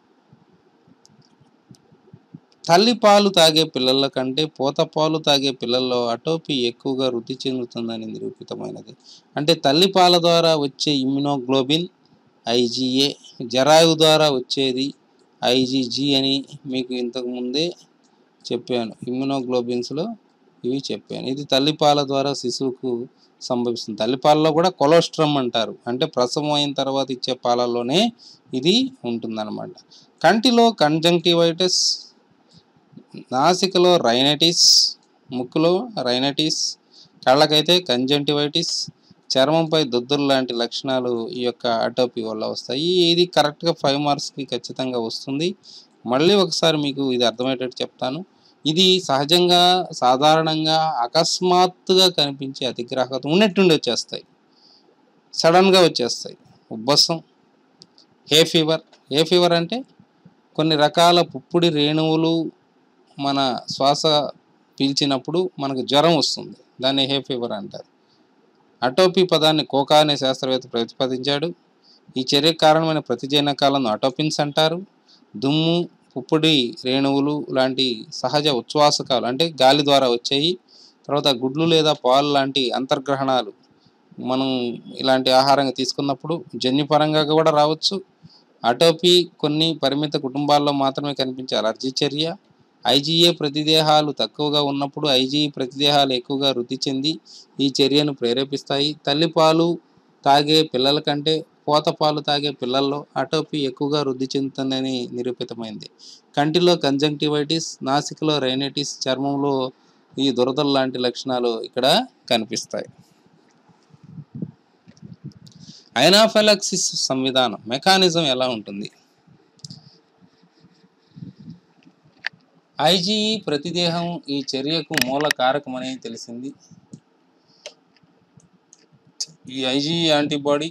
తల్లి పాలు తాగే పిల్లల కంటే పోత పాలు తాగే పిల్లల్లో అటోపీ ఎక్కువగా వృద్ధి చెందుతుందని నిరూపితమైనది అంటే తల్లి పాల ద్వారా వచ్చే ఇమ్యునోగ్లోబిన్ ఐజీఏ జరాయు ద్వారా వచ్చేది ఐజీజీ అని మీకు ఇంతకు ముందే చెప్పాను ఇమ్యునోగ్లోబిన్స్లో ఇవి చెప్పాను ఇది తల్లిపాల ద్వారా శిశువుకు సంభవిస్తుంది తల్లిపాలలో కూడా కొలెస్ట్రమ్ అంటారు అంటే ప్రసవం అయిన తర్వాత ఇచ్చే పాలల్లోనే ఇది ఉంటుందన్నమాట కంటిలో కంజంక్టివైటిస్ నాసికలో రైనటిస్ ముక్కులో రైనటిస్ కళ్ళకైతే కంజంక్టివైటిస్ చర్మంపై దుద్దులు లాంటి లక్షణాలు ఈ యొక్క అటోపీ వల్ల వస్తాయి ఇది కరెక్ట్గా ఫైవ్ మార్క్స్కి ఖచ్చితంగా వస్తుంది మళ్ళీ ఒకసారి మీకు ఇది అర్థమయ్యేటట్టు చెప్తాను ఇది సహజంగా సాధారణంగా అకస్మాత్తుగా కనిపించే అతిగ్రాహకత ఉన్నట్టుండి వచ్చేస్తాయి సడన్గా వచ్చేస్తాయి ఉబ్బసం హే ఫీవర్ హే ఫీవర్ అంటే కొన్ని రకాల పుప్పుడి రేణువులు మన శ్వాస పీల్చినప్పుడు మనకు జ్వరం వస్తుంది దాన్ని హే ఫీవర్ అంటారు అటోపీ పదాన్ని కోకా అనే శాస్త్రవేత్త ప్రతిపాదించాడు ఈ చర్యకు కారణమైన ప్రతిజనకాలను అటోపిన్స్ అంటారు దుమ్ము పుప్పొడి రేణువులు లాంటి సహజ ఉచ్ఛ్వాసకాలు అంటే గాలి ద్వారా వచ్చేవి తర్వాత గుడ్లు లేదా పాలు లాంటి అంతర్గ్రహణాలు మనం ఇలాంటి ఆహారంగా తీసుకున్నప్పుడు జన్యుపరంగా కూడా రావచ్చు అటోపీ కొన్ని పరిమిత కుటుంబాల్లో మాత్రమే కనిపించే అలర్జీ చర్య ఐజీఏ ప్రతిదేహాలు తక్కువగా ఉన్నప్పుడు ఐజీఈ ప్రతిదేహాలు ఎక్కువగా వృద్ధి చెంది ఈ చర్యను ప్రేరేపిస్తాయి తల్లిపాలు తాగే పిల్లల కంటే పోత పాలు తాగే పిల్లల్లో అటోపీ ఎక్కువగా వృద్ధి చెందుతుందని నిరూపితమైంది కంటిలో కంజంక్టివైటిస్ నాసికలో రైనైటిస్ చర్మంలో ఈ దురదలు లాంటి లక్షణాలు ఇక్కడ కనిపిస్తాయి ఐనాఫెలాక్సిస్ సంవిధానం మెకానిజం ఎలా ఉంటుంది ఐజీఈ ప్రతిదేహం ఈ చర్యకు మూల కారకమని తెలిసింది ఈ ఐజీఈ యాంటీబాడీ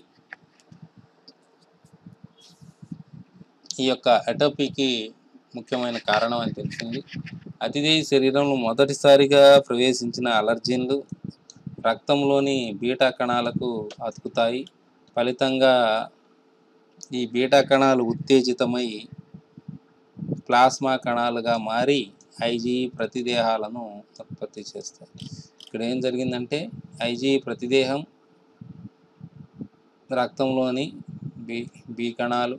ఈ యొక్క అటోపీకి ముఖ్యమైన కారణం అని తెలిసింది అతిథేయ శరీరంలో మొదటిసారిగా ప్రవేశించిన అలర్జీన్లు రక్తంలోని బీటా కణాలకు అతుకుతాయి ఫలితంగా ఈ బీటా కణాలు ఉత్తేజితమై ప్లాస్మా కణాలుగా మారి ఐజీ ప్రతిదేహాలను ఉత్పత్తి చేస్తాయి ఇక్కడ ఏం జరిగిందంటే ఐజీ ప్రతిదేహం రక్తంలోని బి బి కణాలు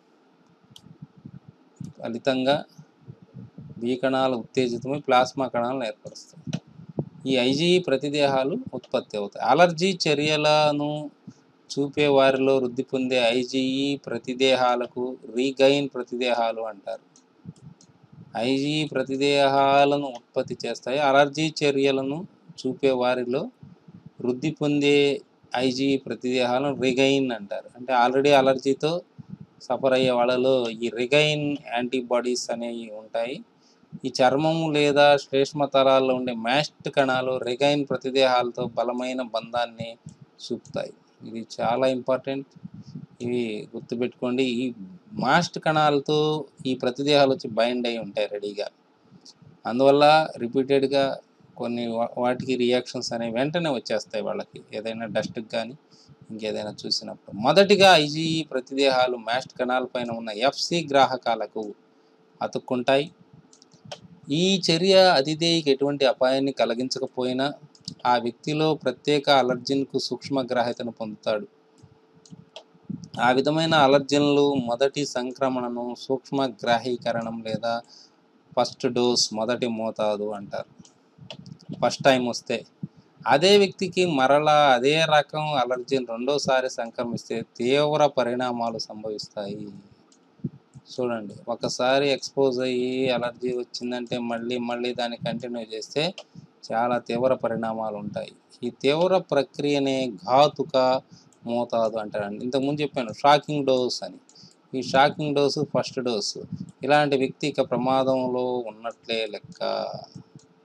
ఫలితంగా బి కణాలు ఉత్తేజితమై ప్లాస్మా కణాలను ఏర్పరుస్తాయి ఈ ఐజీ ప్రతిదేహాలు ఉత్పత్తి అవుతాయి అలర్జీ చర్యలను చూపే వారిలో వృద్ధి పొందే ఐజీఈ ప్రతిదేహాలకు రీగైన్ ప్రతిదేహాలు అంటారు ఐజీ ప్రతిదేహాలను ఉత్పత్తి చేస్తాయి అలర్జీ చర్యలను చూపే వారిలో వృద్ధి పొందే ఐజీ ప్రతిదేహాలను రిగైన్ అంటారు అంటే ఆల్రెడీ అలర్జీతో సఫర్ అయ్యే వాళ్ళలో ఈ రిగైన్ యాంటీబాడీస్ అనేవి ఉంటాయి ఈ చర్మం లేదా శ్లేష్మ తరాల్లో ఉండే మ్యాస్ట్ కణాలు రిగైన్ ప్రతిదేహాలతో బలమైన బంధాన్ని చూపుతాయి ఇది చాలా ఇంపార్టెంట్ ఇవి గుర్తుపెట్టుకోండి ఈ మాస్ట్ కణాలతో ఈ ప్రతిదేహాలు వచ్చి బైండ్ అయి ఉంటాయి రెడీగా అందువల్ల రిపీటెడ్గా కొన్ని వా- వాటికి రియాక్షన్స్ అనేవి వెంటనే వచ్చేస్తాయి వాళ్ళకి ఏదైనా డస్ట్కి కానీ ఇంకేదైనా చూసినప్పుడు మొదటిగా ఐజీ ప్రతిదేహాలు మాస్ట్ కణాల పైన ఉన్న ఎఫ్సి గ్రాహకాలకు అతుక్కుంటాయి ఈ చర్య అతిథేయికి ఎటువంటి అపాయాన్ని కలిగించకపోయినా ఆ వ్యక్తిలో ప్రత్యేక అలర్జిన్కు సూక్ష్మగ్రాహ్యతను పొందుతాడు ఆ విధమైన అలర్జన్లు మొదటి సంక్రమణను సూక్ష్మగ్రాహీకరణం లేదా ఫస్ట్ డోస్ మొదటి మోతాదు అంటారు ఫస్ట్ టైం వస్తే అదే వ్యక్తికి మరలా అదే రకం అలర్జీన్ రెండోసారి సంక్రమిస్తే తీవ్ర పరిణామాలు సంభవిస్తాయి చూడండి ఒకసారి ఎక్స్పోజ్ అయ్యి అలర్జీ వచ్చిందంటే మళ్ళీ మళ్ళీ దాన్ని కంటిన్యూ చేస్తే చాలా తీవ్ర పరిణామాలు ఉంటాయి ఈ తీవ్ర ప్రక్రియనే ఘాతుక మోతాదు అంటారండి ఇంతకుముందు చెప్పాను షాకింగ్ డోస్ అని ఈ షాకింగ్ డోసు ఫస్ట్ డోసు ఇలాంటి వ్యక్తి ఇక ప్రమాదంలో ఉన్నట్లే లెక్క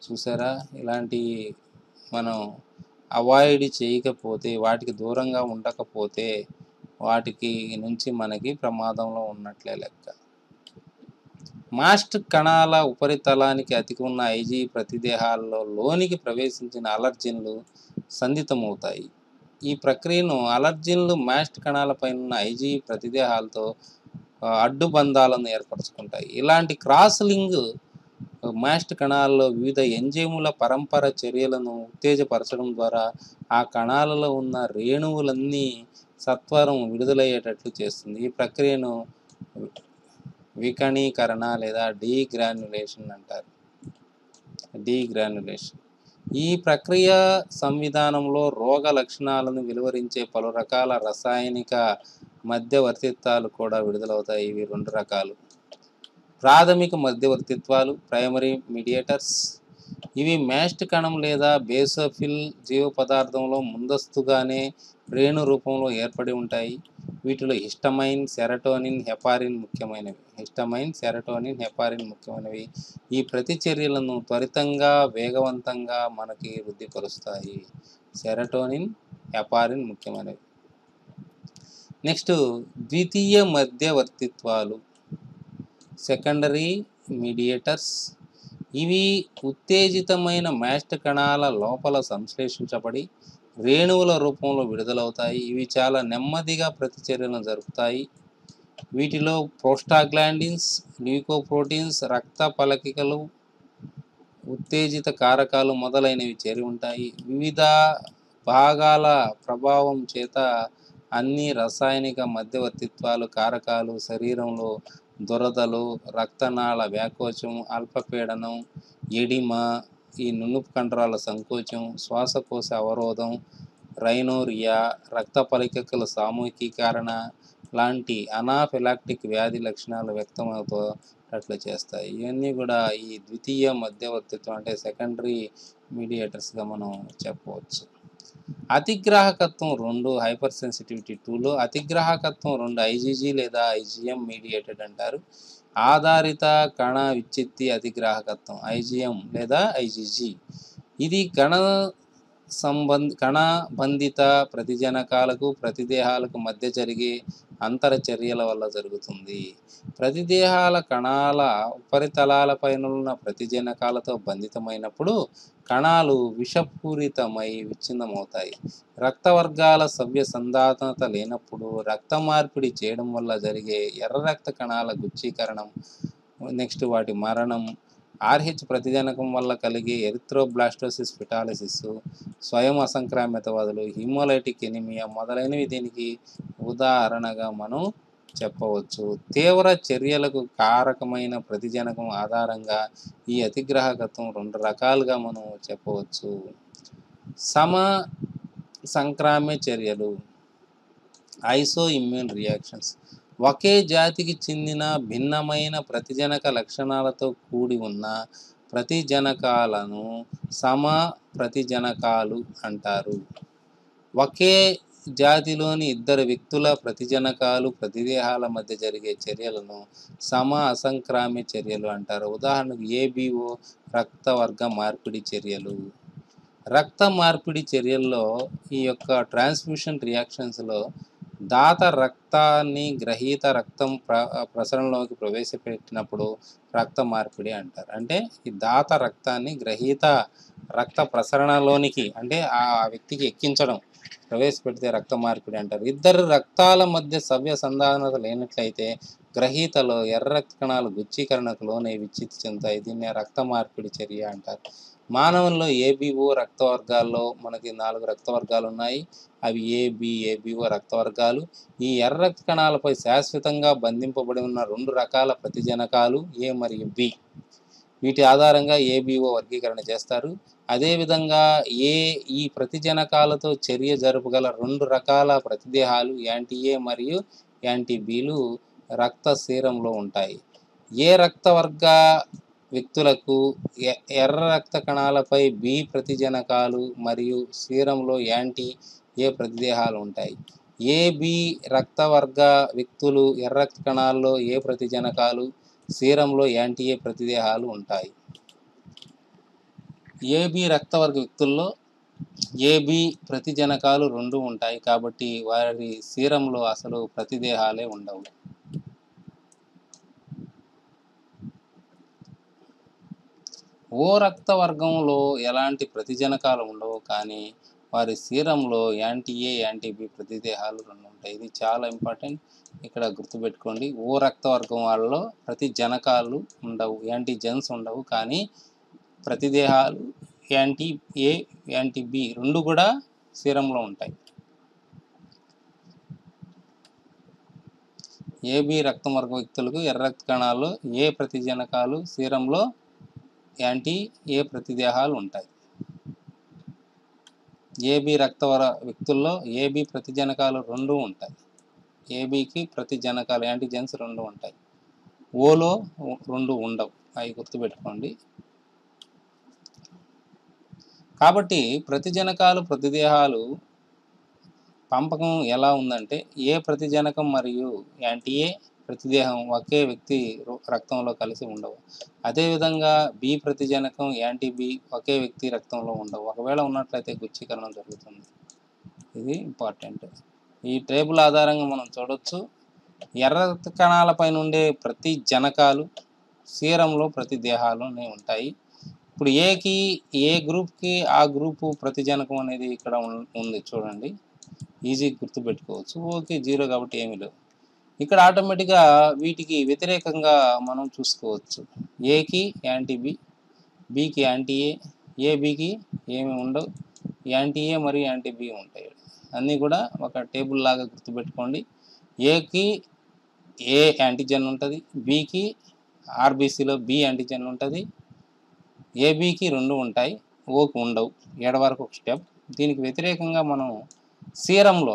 చూసారా ఇలాంటి మనం అవాయిడ్ చేయకపోతే వాటికి దూరంగా ఉండకపోతే వాటికి నుంచి మనకి ప్రమాదంలో ఉన్నట్లే లెక్క మాస్ట్ కణాల ఉపరితలానికి అతికి ఉన్న ఐజీ ప్రతిదేహాల్లో లోనికి ప్రవేశించిన అలర్జిన్లు సంధితమవుతాయి ఈ ప్రక్రియను అలర్జిన్లు మాస్ట్ కణాలపై ఉన్న ఐజీ ప్రతిదేహాలతో ఆ, అడ్డుబంధాలను ఏర్పరచుకుంటాయి ఇలాంటి క్రాస్ లింగ్ మాస్ట్ కణాల్లో వివిధ ఎంజైముల పరంపర చర్యలను ఉత్తేజపరచడం ద్వారా ఆ కణాలలో ఉన్న రేణువులన్నీ సత్వరం విడుదలయ్యేటట్లు చేస్తుంది ఈ ప్రక్రియను వికణీకరణ లేదా డీగ్రాన్యులేషన్ అంటారు డీగ్రాన్యులేషన్ ఈ ప్రక్రియ సంవిధానంలో రోగ లక్షణాలను వెలువరించే పలు రకాల రసాయనిక మధ్యవర్తిత్వాలు కూడా విడుదలవుతాయి ఇవి రెండు రకాలు ప్రాథమిక మధ్యవర్తిత్వాలు ప్రైమరీ మీడియేటర్స్ ఇవి మ్యాస్ట్ కణం లేదా బేసోఫిల్ జీవ పదార్థంలో ముందస్తుగానే రేణు రూపంలో ఏర్పడి ఉంటాయి వీటిలో హిస్టమైన్ సెరటోనిన్ హెపారిన్ ముఖ్యమైనవి హిస్టమైన్ సెరటోనిన్ హెపారిన్ ముఖ్యమైనవి ఈ ప్రతిచర్యలను త్వరితంగా వేగవంతంగా మనకి వృద్ధిపరుస్తాయి సెరటోనిన్ హెపారిన్ ముఖ్యమైనవి నెక్స్ట్ ద్వితీయ మధ్యవర్తిత్వాలు సెకండరీ మీడియేటర్స్ ఇవి ఉత్తేజితమైన మ్యాస్ట్ కణాల లోపల సంశ్లేషించబడి రేణువుల రూపంలో విడుదలవుతాయి ఇవి చాలా నెమ్మదిగా ప్రతిచర్యలను జరుపుతాయి వీటిలో ప్రోస్టాగ్లాండిన్స్ ల్యూకోప్రోటీన్స్ రక్త పలకికలు ఉత్తేజిత కారకాలు మొదలైనవి చేరి ఉంటాయి వివిధ భాగాల ప్రభావం చేత అన్ని రసాయనిక మధ్యవర్తిత్వాలు కారకాలు శరీరంలో దురదలు రక్తనాళ వ్యాకోచం అల్పపీడనం ఎడిమ ఈ నునుపు కండరాల సంకోచం శ్వాసకోశ అవరోధం రైనోరియా రక్త పలికల సామూహికీకరణ లాంటి అనాఫిలాక్టిక్ వ్యాధి లక్షణాలు వ్యక్తమవుతూ చేస్తాయి ఇవన్నీ కూడా ఈ ద్వితీయ మధ్యవర్తిత్వం అంటే సెకండరీ మీడియేటర్స్గా మనం చెప్పవచ్చు అతిగ్రాహకత్వం రెండు హైపర్ సెన్సిటివిటీ టూలో అతిగ్రాహకత్వం రెండు ఐజీజీ లేదా ఐజీఎం మీడియేటెడ్ అంటారు ఆధారిత కణ విచ్చిత్తి అతిగ్రాహకత్వం ఐజీఎం లేదా ఐజీజీ ఇది కణ సంబంధ కణబంధిత ప్రతిజనకాలకు ప్రతిదేహాలకు మధ్య జరిగే అంతర చర్యల వల్ల జరుగుతుంది ప్రతిదేహాల కణాల ఉపరితలాలపైన ఉన్న ప్రతిజనకాలతో బంధితమైనప్పుడు కణాలు విషపూరితమై విచ్ఛిన్నమవుతాయి రక్త వర్గాల సవ్య సంధానత లేనప్పుడు రక్త మార్పిడి చేయడం వల్ల జరిగే ఎర్ర రక్త కణాల గుచ్చీకరణం నెక్స్ట్ వాటి మరణం ఆర్హెచ్ ప్రతిజనకం వల్ల కలిగే ఎరిథ్రోబ్లాస్టోసిస్ ఫిటాలిసిస్ స్వయం అసంక్రామ్యతవాదులు హిమోలైటిక్ ఎనిమియా మొదలైనవి దీనికి ఉదాహరణగా మనం చెప్పవచ్చు తీవ్ర చర్యలకు కారకమైన ప్రతిజనకం ఆధారంగా ఈ అతిగ్రాహకత్వం రెండు రకాలుగా మనం చెప్పవచ్చు సమ సంక్రామ్య చర్యలు ఐసో ఇమ్యూన్ రియాక్షన్స్ ఒకే జాతికి చెందిన భిన్నమైన ప్రతిజనక లక్షణాలతో కూడి ఉన్న ప్రతిజనకాలను సమ ప్రతిజనకాలు అంటారు ఒకే జాతిలోని ఇద్దరు వ్యక్తుల ప్రతిజనకాలు ప్రతిదేహాల మధ్య జరిగే చర్యలను సమ అసంక్రామ్య చర్యలు అంటారు ఉదాహరణకు ఏబిఓ రక్త వర్గ మార్పిడి చర్యలు రక్త మార్పిడి చర్యల్లో ఈ యొక్క ట్రాన్స్ఫ్యూషన్ రియాక్షన్స్లో దాత రక్తాన్ని గ్రహీత రక్తం ప్ర ప్రసరణలోకి ప్రవేశపెట్టినప్పుడు రక్త మార్పిడి అంటారు అంటే ఈ దాత రక్తాన్ని గ్రహీత రక్త ప్రసరణలోనికి అంటే ఆ వ్యక్తికి ఎక్కించడం ప్రవేశపెడితే రక్త మార్పిడి అంటారు ఇద్దరు రక్తాల మధ్య సవ్య సంధానత లేనట్లయితే గ్రహీతలో ఎర్ర రక్త కణాలు గుచ్చీకరణకు లోనే విచ్చిత్తి చెందుతాయి దీన్ని రక్త మార్పిడి చర్య అంటారు మానవుల్లో ఏబిఓ రక్త వర్గాల్లో మనకి నాలుగు రక్త వర్గాలు ఉన్నాయి అవి ఏబి ఏబిఓ రక్త వర్గాలు ఈ ఎర్ర రక్త కణాలపై శాశ్వతంగా బంధింపబడి ఉన్న రెండు రకాల ప్రతిజనకాలు ఏ మరియు బి వీటి ఆధారంగా ఏబిఓ వర్గీకరణ చేస్తారు అదేవిధంగా ఏ ఈ ప్రతిజనకాలతో చర్య జరుపగల రెండు రకాల ప్రతిదేహాలు యాంటీ ఏ మరియు యాంటీ బిలు రక్త సీరంలో ఉంటాయి ఏ రక్త వర్గ వ్యక్తులకు ఎ- ఎర్ర రక్త కణాలపై బి ప్రతిజనకాలు మరియు సీరంలో యాంటీ ఏ ప్రతిదేహాలు ఉంటాయి ఏ బి రక్త వర్గ వ్యక్తులు ఎర్ర రక్త కణాల్లో ఏ ప్రతిజనకాలు సీరంలో యాంటీ ఏ ప్రతిదేహాలు ఉంటాయి ఏబి రక్తవర్గ వ్యక్తుల్లో ఏబి ప్రతిజనకాలు రెండు ఉంటాయి కాబట్టి వారి సీరంలో అసలు ప్రతిదేహాలే ఉండవు ఓ రక్త వర్గంలో ఎలాంటి ప్రతిజనకాలు ఉండవు కానీ వారి సీరంలో యాంటీ ఏ యాంటీ బి ప్రతిదేహాలు రెండు ఉంటాయి ఇది చాలా ఇంపార్టెంట్ ఇక్కడ గుర్తుపెట్టుకోండి ఓ రక్త వర్గం వాళ్ళలో ప్రతి జనకాలు ఉండవు యాంటీ జెన్స్ ఉండవు కానీ ప్రతిదేహాలు యాంటీ ఏ యాంటీ బి రెండు కూడా సీరంలో ఉంటాయి ఏబి రక్తం వర్గ వ్యక్తులకు ఎర్ర రక్త కణాల్లో ఏ ప్రతిజనకాలు సీరంలో యాంటీ ఏ ప్రతిదేహాలు ఉంటాయి ఏబి రక్తవర వ్యక్తుల్లో ఏబి ప్రతిజనకాలు రెండు ఉంటాయి ఏబికి ప్రతిజనకాలు యాంటీజెన్స్ రెండు ఉంటాయి ఓలో రెండు ఉండవు అవి గుర్తుపెట్టుకోండి కాబట్టి ప్రతిజనకాలు ప్రతిదేహాలు పంపకం ఎలా ఉందంటే ఏ ప్రతిజనకం మరియు యాంటీ ఏ ప్రతిదేహం ఒకే వ్యక్తి రు- రక్తంలో కలిసి ఉండవు అదేవిధంగా బి ప్రతిజనకం యాంటీ బి ఒకే వ్యక్తి రక్తంలో ఉండవు ఒకవేళ ఉన్నట్లయితే గుచ్చీకరణం జరుగుతుంది ఇది ఇంపార్టెంట్ ఈ టేబుల్ ఆధారంగా మనం చూడొచ్చు ఎర్ర రక్త కణాలపైన ఉండే ప్రతి జనకాలు సీరంలో ప్రతి దేహాలు అనేవి ఉంటాయి ఇప్పుడు ఏకి ఏ గ్రూప్కి ఆ గ్రూపు ప్రతిజనకం అనేది ఇక్కడ ఉన్- ఉంది చూడండి ఈజీ గుర్తుపెట్టుకోవచ్చు ఓకే జీరో కాబట్టి ఏమీ లేవు ఇక్కడ ఆటోమేటిక్గా వీటికి వ్యతిరేకంగా మనం చూసుకోవచ్చు ఏకి యాంటీ బి బికి యాంటీ ఏ ఏ బికి ఏమి ఉండవు యాంటీ ఏ మరియు యాంటీ బి ఉంటాయి అన్నీ కూడా ఒక టేబుల్ లాగా గుర్తుపెట్టుకోండి ఏకి ఏ యాంటీజెన్ ఉంటుంది బికి ఆర్బీసీలో బి యాంటీజెన్ ఉంటుంది ఏబికి రెండు ఉంటాయి ఓకి ఉండవు ఏడ వరకు ఒక స్టెప్ దీనికి వ్యతిరేకంగా మనం సీరంలో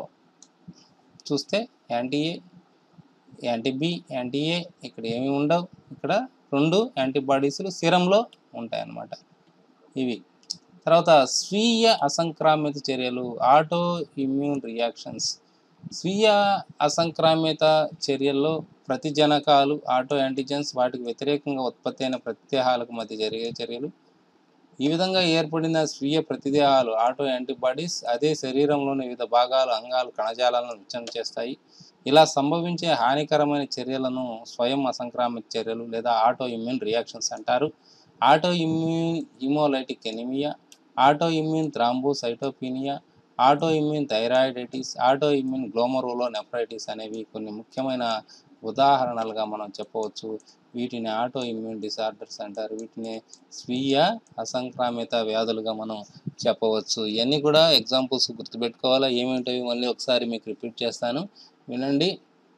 చూస్తే anti A anti B anti A ఇక్కడ ఏమి ఉండవు ఇక్కడ రెండు యాంటీబాడీస్లు సీరంలో ఉంటాయన్నమాట ఇవి తర్వాత స్వీయ అసంక్రామిత చర్యలు ఆటో ఇమ్యూన్ రియాక్షన్స్ స్వీయ అసంక్రామిత చర్యల్లో ప్రతిజనకాలు ఆటో యాంటీజెన్స్ వాటికి వ్యతిరేకంగా ఉత్పత్తి అయిన ప్రత్యేహాలకు మధ్య జరిగే చర్యలు ఈ విధంగా ఏర్పడిన స్వీయ ప్రతిదేహాలు ఆటో యాంటీబాడీస్ అదే శరీరంలోని వివిధ భాగాలు అంగాలు కణజాలాలను విచ్ఛిన్నం చేస్తాయి ఇలా సంభవించే హానికరమైన చర్యలను స్వయం అసంక్రామిక చర్యలు లేదా ఆటో ఇమ్యూన్ రియాక్షన్స్ అంటారు autoimmune haemolytic anaemia autoimmune thrombocytopenia autoimmune thyroiditis autoimmune glomerulonephritis అనేవి కొన్ని ముఖ్యమైన ఉదాహరణలుగా మనం చెప్పవచ్చు వీటిని ఆటో ఇమ్యూన్ డిసార్డర్స్ అంటారు వీటిని స్వీయ అసంక్రామిత వ్యాధులుగా మనం చెప్పవచ్చు ఇవన్నీ కూడా ఎగ్జాంపుల్స్ గుర్తుపెట్టుకోవాలా ఏమేంటవి మళ్ళీ ఒకసారి మీకు రిపీట్ చేస్తాను వినండి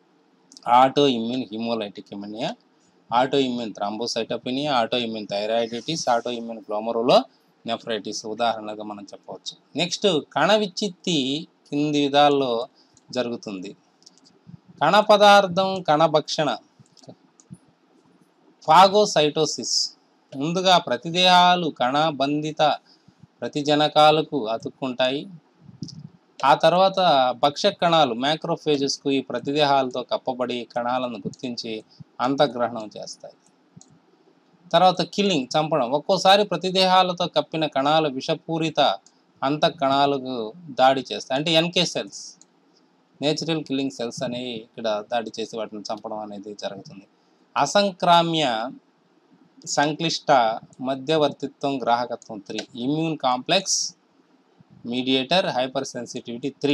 autoimmune haemolytic anaemia autoimmune thrombocytopenia autoimmune thyroiditis autoimmune glomerulonephritis ఉదాహరణగా మనం చెప్పవచ్చు నెక్స్ట్ కణ విచ్చిత్తి కింది విధాల్లో జరుగుతుంది కణ పదార్థం కణభక్షణ ఫాగోసైటోసిస్ ముందుగా ప్రతిదేహాలు కణబంధిత ప్రతిజనకాలకు అతుక్కుంటాయి ఆ తర్వాత భక్ష కణాలు మ్యాక్రోఫేజెస్కు ఈ ప్రతిదేహాలతో కప్పబడి కణాలను గుర్తించి అంతగ్రహణం చేస్తాయి తర్వాత కిల్లింగ్ చంపడం ఒక్కోసారి ప్రతిదేహాలతో కప్పిన కణాలు విషపూరిత అంత కణాలకు దాడి చేస్తాయి అంటే NK cells natural killing cells అనేవి ఇక్కడ దాడి చేసి వాటిని చంపడం అనేది జరుగుతుంది అసంక్రామ్య సంక్లిష్ట మధ్యవర్తిత్వం గ్రాహకత్వం three immune complex mediator hypersensitivity three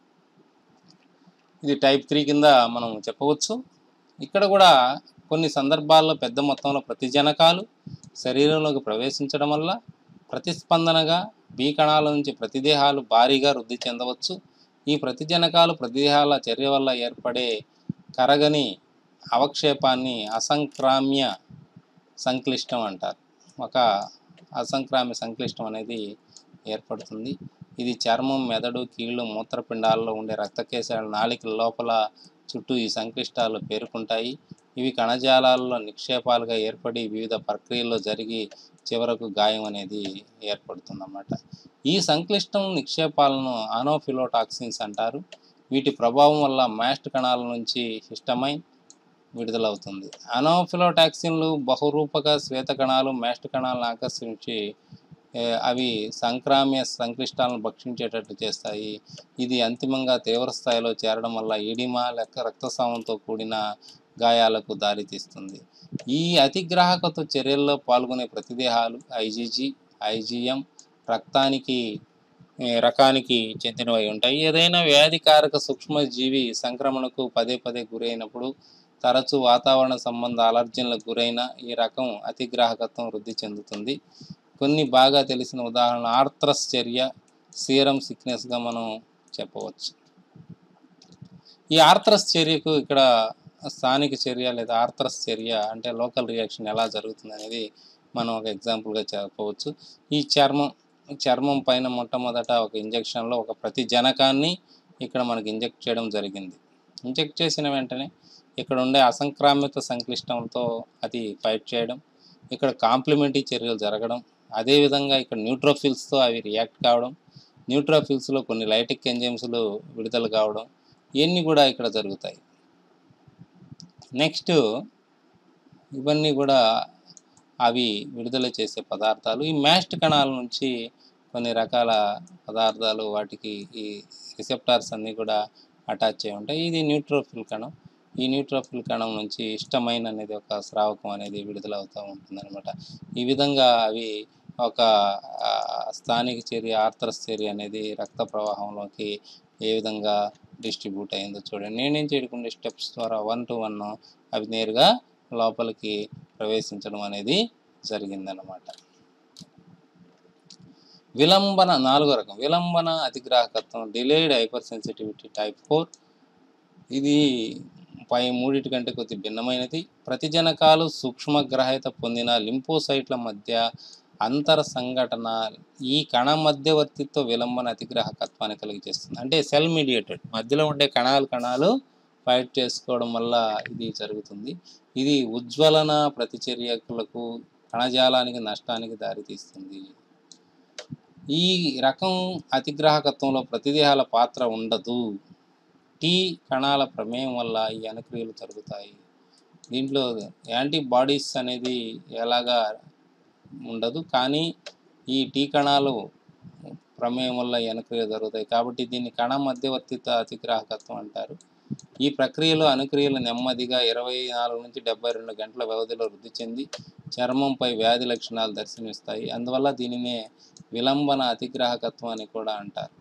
ఇది టైప్ త్రీ కింద మనం చెప్పవచ్చు ఇక్కడ కూడా కొన్ని సందర్భాల్లో పెద్ద మొత్తంలో ప్రతిజనకాలు శరీరంలోకి ప్రవేశించడం వల్ల ప్రతిస్పందనగా బి కణాల నుంచి ప్రతిదేహాలు భారీగా వృద్ధి చెందవచ్చు ఈ ప్రతిజనకాలు ప్రతిదేహాల చర్య వల్ల ఏర్పడే కరగని అవక్షేపాన్ని అసంక్రామ్య సంక్లిష్టం అంటారు ఒక అసంక్రామ్య సంక్లిష్టం అనేది ఏర్పడుతుంది ఇది చర్మం మెదడు కీళ్ళు మూత్రపిండాల్లో ఉండే రక్తకేశాల నాళికల లోపల చుట్టూ ఈ సంక్లిష్టాలు పేరుకుంటాయి ఇవి కణజాలాల్లో నిక్షేపాలుగా ఏర్పడి వివిధ ప్రక్రియల్లో జరిగి చివరకు గాయం అనేది ఏర్పడుతుందన్నమాట ఈ సంక్లిష్టం నిక్షేపాలను ఆనోఫిలోటాక్సిన్స్ అంటారు వీటి ప్రభావం వల్ల మ్యాస్ట్ కణాల నుంచి హిస్టమైన్ విడుదలవుతుంది అనోఫిలోటాక్సిన్లు బహురూపక శ్వేత కణాలు మ్యాస్ట్ కణాలను ఆకర్షించి ఏ, అవి సంక్రామ్య సంక్లిష్టాలను భక్షించేటట్లు చేస్తాయి ఇది అంతిమంగా తీవ్ర స్థాయిలో చేరడం వల్ల ఈడిమా లెక్క రక్తస్రావంతో కూడిన గాయాలకు దారితీస్తుంది ఈ అతిగ్రాహకత్వ చర్యల్లో పాల్గొనే ప్రతిదేహాలు ఐజీజీ ఐజీఎం రక్తానికి ఏ, రకానికి చెందినవై ఉంటాయి ఏదైనా వ్యాధికారక సూక్ష్మజీవి సంక్రమణకు పదే పదే గురైనప్పుడు తరచూ వాతావరణ సంబంధ అలర్జీలకు గురైన ఈ రకం అతిగ్రాహకత్వం వృద్ధి చెందుతుంది కొన్ని బాగా తెలిసిన ఉదాహరణ ఆర్థ్రస్ చర్య సీరం సిక్నెస్గా మనం చెప్పవచ్చు ఈ ఆర్థ్రస్ చర్యకు ఇక్కడ స్థానిక చర్య లేదా ఆర్థ్రస్ చర్య అంటే లోకల్ రియాక్షన్ ఎలా జరుగుతుంది అనేది మనం ఒక ఎగ్జాంపుల్గా చెప్పవచ్చు ఈ చర్మం చర్మం పైన మొట్టమొదట ఒక ఇంజెక్షన్లో ఒక ప్రతి జనకాన్ని ఇక్కడ మనకి ఇంజెక్ట్ చేయడం జరిగింది ఇంజెక్ట్ చేసిన వెంటనే ఇక్కడ ఉండే అసంక్రామిత సంక్లిష్టంతో అది ఫైట్ చేయడం ఇక్కడ కాంప్లిమెంటరీ చర్యలు జరగడం అదేవిధంగా ఇక్కడ న్యూట్రోఫిల్స్తో అవి రియాక్ట్ కావడం న్యూట్రోఫిల్స్లో కొన్ని లైటిక్ ఎంజైమ్స్లు విడుదల కావడం ఇవన్నీ కూడా ఇక్కడ జరుగుతాయి నెక్స్ట్ ఇవన్నీ కూడా అవి విడుదల చేసే పదార్థాలు ఈ మ్యాస్ట్ కణాల నుంచి కొన్ని రకాల పదార్థాలు వాటికి ఈ రిసెప్టార్స్ అన్నీ కూడా అటాచ్ అయి ఉంటాయి ఇది న్యూట్రోఫిల్ కణం ఈ న్యూట్రోఫిల్ కణం నుంచి ఇష్టమైన అనేది ఒక స్రావకం అనేది విడుదల అవుతూ ఉంటుంది అనమాట ఈ విధంగా అవి ఒక ఆ, స్థానిక చర్య ఆర్థరస్ చర్య అనేది రక్త ప్రవాహంలోకి ఏ విధంగా డిస్ట్రిబ్యూట్ అయిందో చూడండి నేనేం చేయకుండా స్టెప్స్ ద్వారా వన్ టు వన్ అవి నేరుగా లోపలికి ప్రవేశించడం అనేది జరిగిందనమాట విలంబన నాలుగో రకం విలంబన అతిగ్రాహకత్వం delayed hypersensitivity type four ఇది పై మూడిటి కంటే కొద్ది భిన్నమైనది ప్రతిజనకాలు సూక్ష్మగ్రహీత పొందిన లింపోసైట్ల మధ్య అంతర సంఘటన ఈ కణ మధ్యవర్తిత్వ విలంబన అతిగ్రాహకత్వాన్ని కలిగజేస్తుంది అంటే సెల్ మీడియేటెడ్ మధ్యలో ఉండే కణాలు కణాలు ఫైట్ చేసుకోవడం వల్ల ఇది జరుగుతుంది ఇది ఉజ్వలన ప్రతిచర్యలకు కణజాలానికి నష్టానికి దారితీస్తుంది ఈ రకం అతిగ్రాహకత్వంలో ప్రతిదేహాల పాత్ర ఉండదు టీ కణాల ప్రమేయం వల్ల ఈ అనుక్రియలు జరుగుతాయి దీంట్లో యాంటీబాడీస్ అనేది ఎలాగా ఉండదు కానీ ఈ టీ కణాలు ప్రమేయం వల్ల ఈ అనుక్రియలు జరుగుతాయి కాబట్టి దీన్ని కణ మధ్యవర్తిత అతిగ్రాహకత్వం అంటారు ఈ ప్రక్రియలో అనుక్రియలు నెమ్మదిగా ఇరవై నాలుగు నుంచి డెబ్బై రెండు గంటల వ్యవధిలో వృద్ధి చెంది చర్మంపై వ్యాధి లక్షణాలు దర్శనమిస్తాయి అందువల్ల దీనినే విలంబన అతిగ్రాహకత్వం అని కూడా అంటారు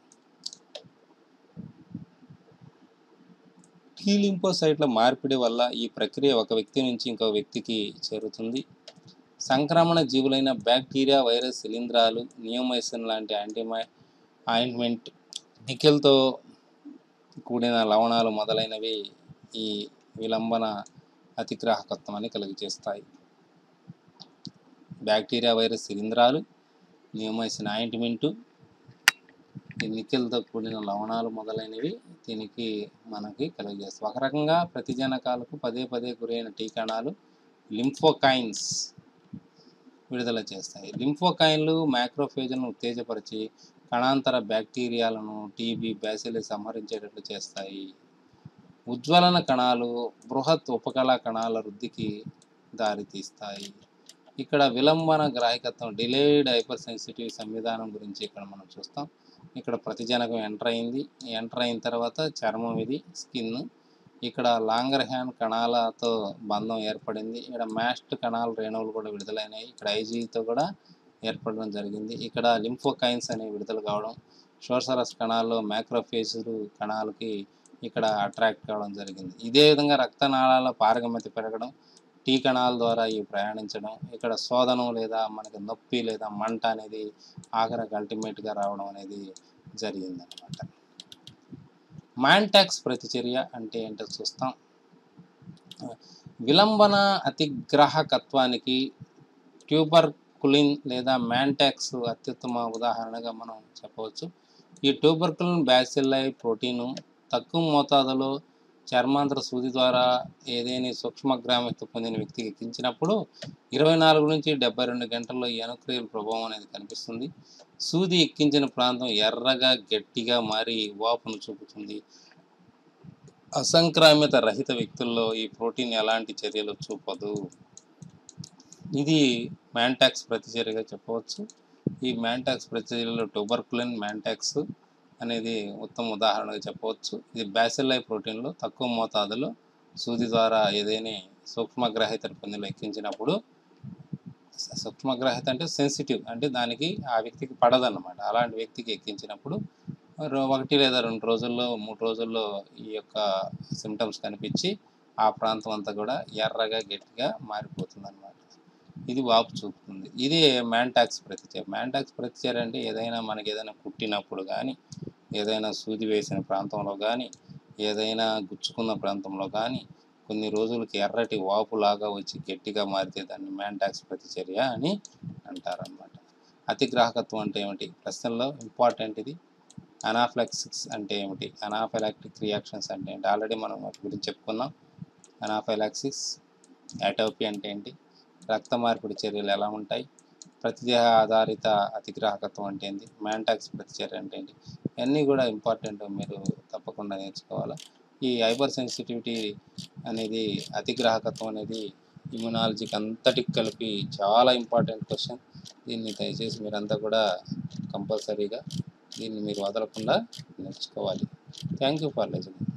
టీ లింపోసైట్ల మార్పిడి వల్ల ఈ ప్రక్రియ ఒక వ్యక్తి నుంచి ఇంకో వ్యక్తికి చేరుతుంది సంక్రమణ జీవులైన బ్యాక్టీరియా వైరస్ శిలీంధ్రాలు నియోమైసిన్ లాంటి యాంటీమై ఆయింట్మెంట్ నికెల్తో కూడిన లవణాలు మొదలైనవి ఈ విలంబన అతిగ్రాహకత్వాన్ని కలుగజేస్తాయి బ్యాక్టీరియా వైరస్ శిలీంధ్రాలు నియోమైసిన్ ఆయింట్మెంటు ఈ నికెల్తో కూడిన లవణాలు మొదలైనవి దీనికి మనకి కలుగజేస్తాయి ఒక రకంగా ప్రతిజనకాలకు పదే పదే గురైన టీ కణాలు లింఫోకైన్స్ విడుదల చేస్తాయి లింఫోకైన్లు మ్యాక్రోఫేజ్లను ఉత్తేజపరిచి కణాంతర బ్యాక్టీరియాలను టీబీ బ్యాసిలి సంహరించేటట్లు చేస్తాయి ఉజ్వలన కణాలు బృహత్ ఉపకళ కణాల వృద్ధికి దారితీస్తాయి ఇక్కడ విలంబన గ్రాహికత్వం డిలేడ్ హైపర్ సెన్సిటివ్ సంవిధానం గురించి ఇక్కడ మనం చూస్తాం ఇక్కడ ప్రతిజనకం ఎంటర్ అయింది ఎంటర్ అయిన తర్వాత చర్మం ఇది స్కిన్ ఇక్కడ లాంగర్ హ్యాన్ కణాలతో బంధం ఏర్పడింది ఇక్కడ మ్యాస్ట్ కణాలు రేణువులు కూడా విడుదలైనాయి ఇక్కడ ఐజీతో కూడా ఏర్పడడం జరిగింది ఇక్కడ లింఫోకైన్స్ అనేవి విడుదల కావడం షోర్సరస్ కణాల్లో మ్యాక్రోఫేజులు కణాలకి ఇక్కడ అట్రాక్ట్ కావడం జరిగింది ఇదే విధంగా రక్తనాళాల పారగమ్యత పెరగడం టీ కణాల ద్వారా ఇవి ప్రయాణించడం ఇక్కడ శోధనం లేదా మనకి నొప్పి లేదా మంట అనేది ఆఖరికి అల్టిమేట్గా రావడం అనేది జరిగిందనమాట మ్యాంటాక్స్ ప్రతిచర్య అంటే ఏంటో చూస్తాం విలంబన అతిగ్రాహకత్వానికి ట్యూబర్కులిన్ లేదా మ్యాంటాక్స్ అత్యుత్తమ ఉదాహరణగా మనం చెప్పవచ్చు ఈ ట్యూబర్కులిన్ బ్యాసిల్లై ప్రోటీను తక్కువ మోతాదులో చర్మాంతర సూది ద్వారా ఏదైనా సూక్ష్మగ్రామిత పొందిన వ్యక్తికి ఎక్కించినప్పుడు ఇరవై నాలుగు నుంచి డెబ్బై రెండు గంటల్లో ఈ అనుక్రియల ప్రభావం అనేది కనిపిస్తుంది సూది ఎక్కించిన ప్రాంతం ఎర్రగా గట్టిగా మారి వాపును చూపుతుంది అసంక్రామిత రహిత వ్యక్తుల్లో ఈ ప్రోటీన్ ఎలాంటి చర్యలు చూపదు ఇది మ్యాంటాక్స్ ప్రతిచర్యగా చెప్పవచ్చు ఈ మ్యాంటాక్స్ ప్రతిచర్యలో ట్యూబర్కులిన్ మ్యాంటాక్స్ అనేది ఉత్తమ ఉదాహరణగా చెప్పవచ్చు ఇది బ్యాసిల్లై ప్రోటీన్లో తక్కువ మోతాదులో సూది ద్వారా ఏదైనా సూక్ష్మగ్రహిత పొందిలో ఎక్కించినప్పుడు సూక్ష్మగ్రహిత అంటే సెన్సిటివ్ అంటే దానికి ఆ వ్యక్తికి పడదన్నమాట అలాంటి వ్యక్తికి ఎక్కించినప్పుడు రో- ఒకటి లేదా రెండు రోజుల్లో మూడు రోజుల్లో ఈ యొక్క సిమ్టమ్స్ కనిపించి ఆ ప్రాంతం అంతా కూడా ఎర్రగా గట్టిగా మారిపోతుంది అనమాట ఇది వాపు చూపుతుంది ఇది మ్యాంటాక్స్ ప్రతిచర్య మ్యాంటాక్స్ ప్రతిచర్య అంటే ఏదైనా మనకి ఏదైనా కుట్టినప్పుడు కానీ ఏదైనా సూది వేసిన ప్రాంతంలో కానీ ఏదైనా గుచ్చుకున్న ప్రాంతంలో కానీ కొన్ని రోజులకి ఎర్రటి వాపులాగా వచ్చి గట్టిగా మారితే దాన్ని మ్యాంటాక్స్ ప్రతిచర్య అని అంటారనమాట అతిగ్రాహకత్వం అంటే ఏమిటి ప్రశ్నల్లో ఇంపార్టెంట్ ఇది అనాఫ్లాక్సిక్స్ అంటే ఏమిటి అనాఫెలాక్టిక్ రియాక్షన్స్ అంటే ఏంటి ఆల్రెడీ మనం వాటి గురించి చెప్పుకున్నాం అనాఫైలాక్సిస్ యాటోపీ అంటే ఏంటి రక్త మార్పిడి చర్యలు ఎలా ఉంటాయి ప్రతిదేహ ఆధారిత అతిగ్రాహకత్వం అంటే ఏంటి మ్యాంటాక్స్ ప్రతిచర్య అంటే ఏంటి ఇవన్నీ కూడా ఇంపార్టెంట్ మీరు తప్పకుండా నేర్చుకోవాలి ఈ హైపర్ సెన్సిటివిటీ అనేది అతిగ్రాహకత్వం అనేది ఇమ్యునాలజీకి అంతటికి కలిపి చాలా ఇంపార్టెంట్ క్వశ్చన్ దీన్ని దయచేసి మీరంతా కూడా కంపల్సరీగా దీన్ని మీరు వదలకుండా నేర్చుకోవాలి థ్యాంక్ యూ ఫర్ లిజనింగ్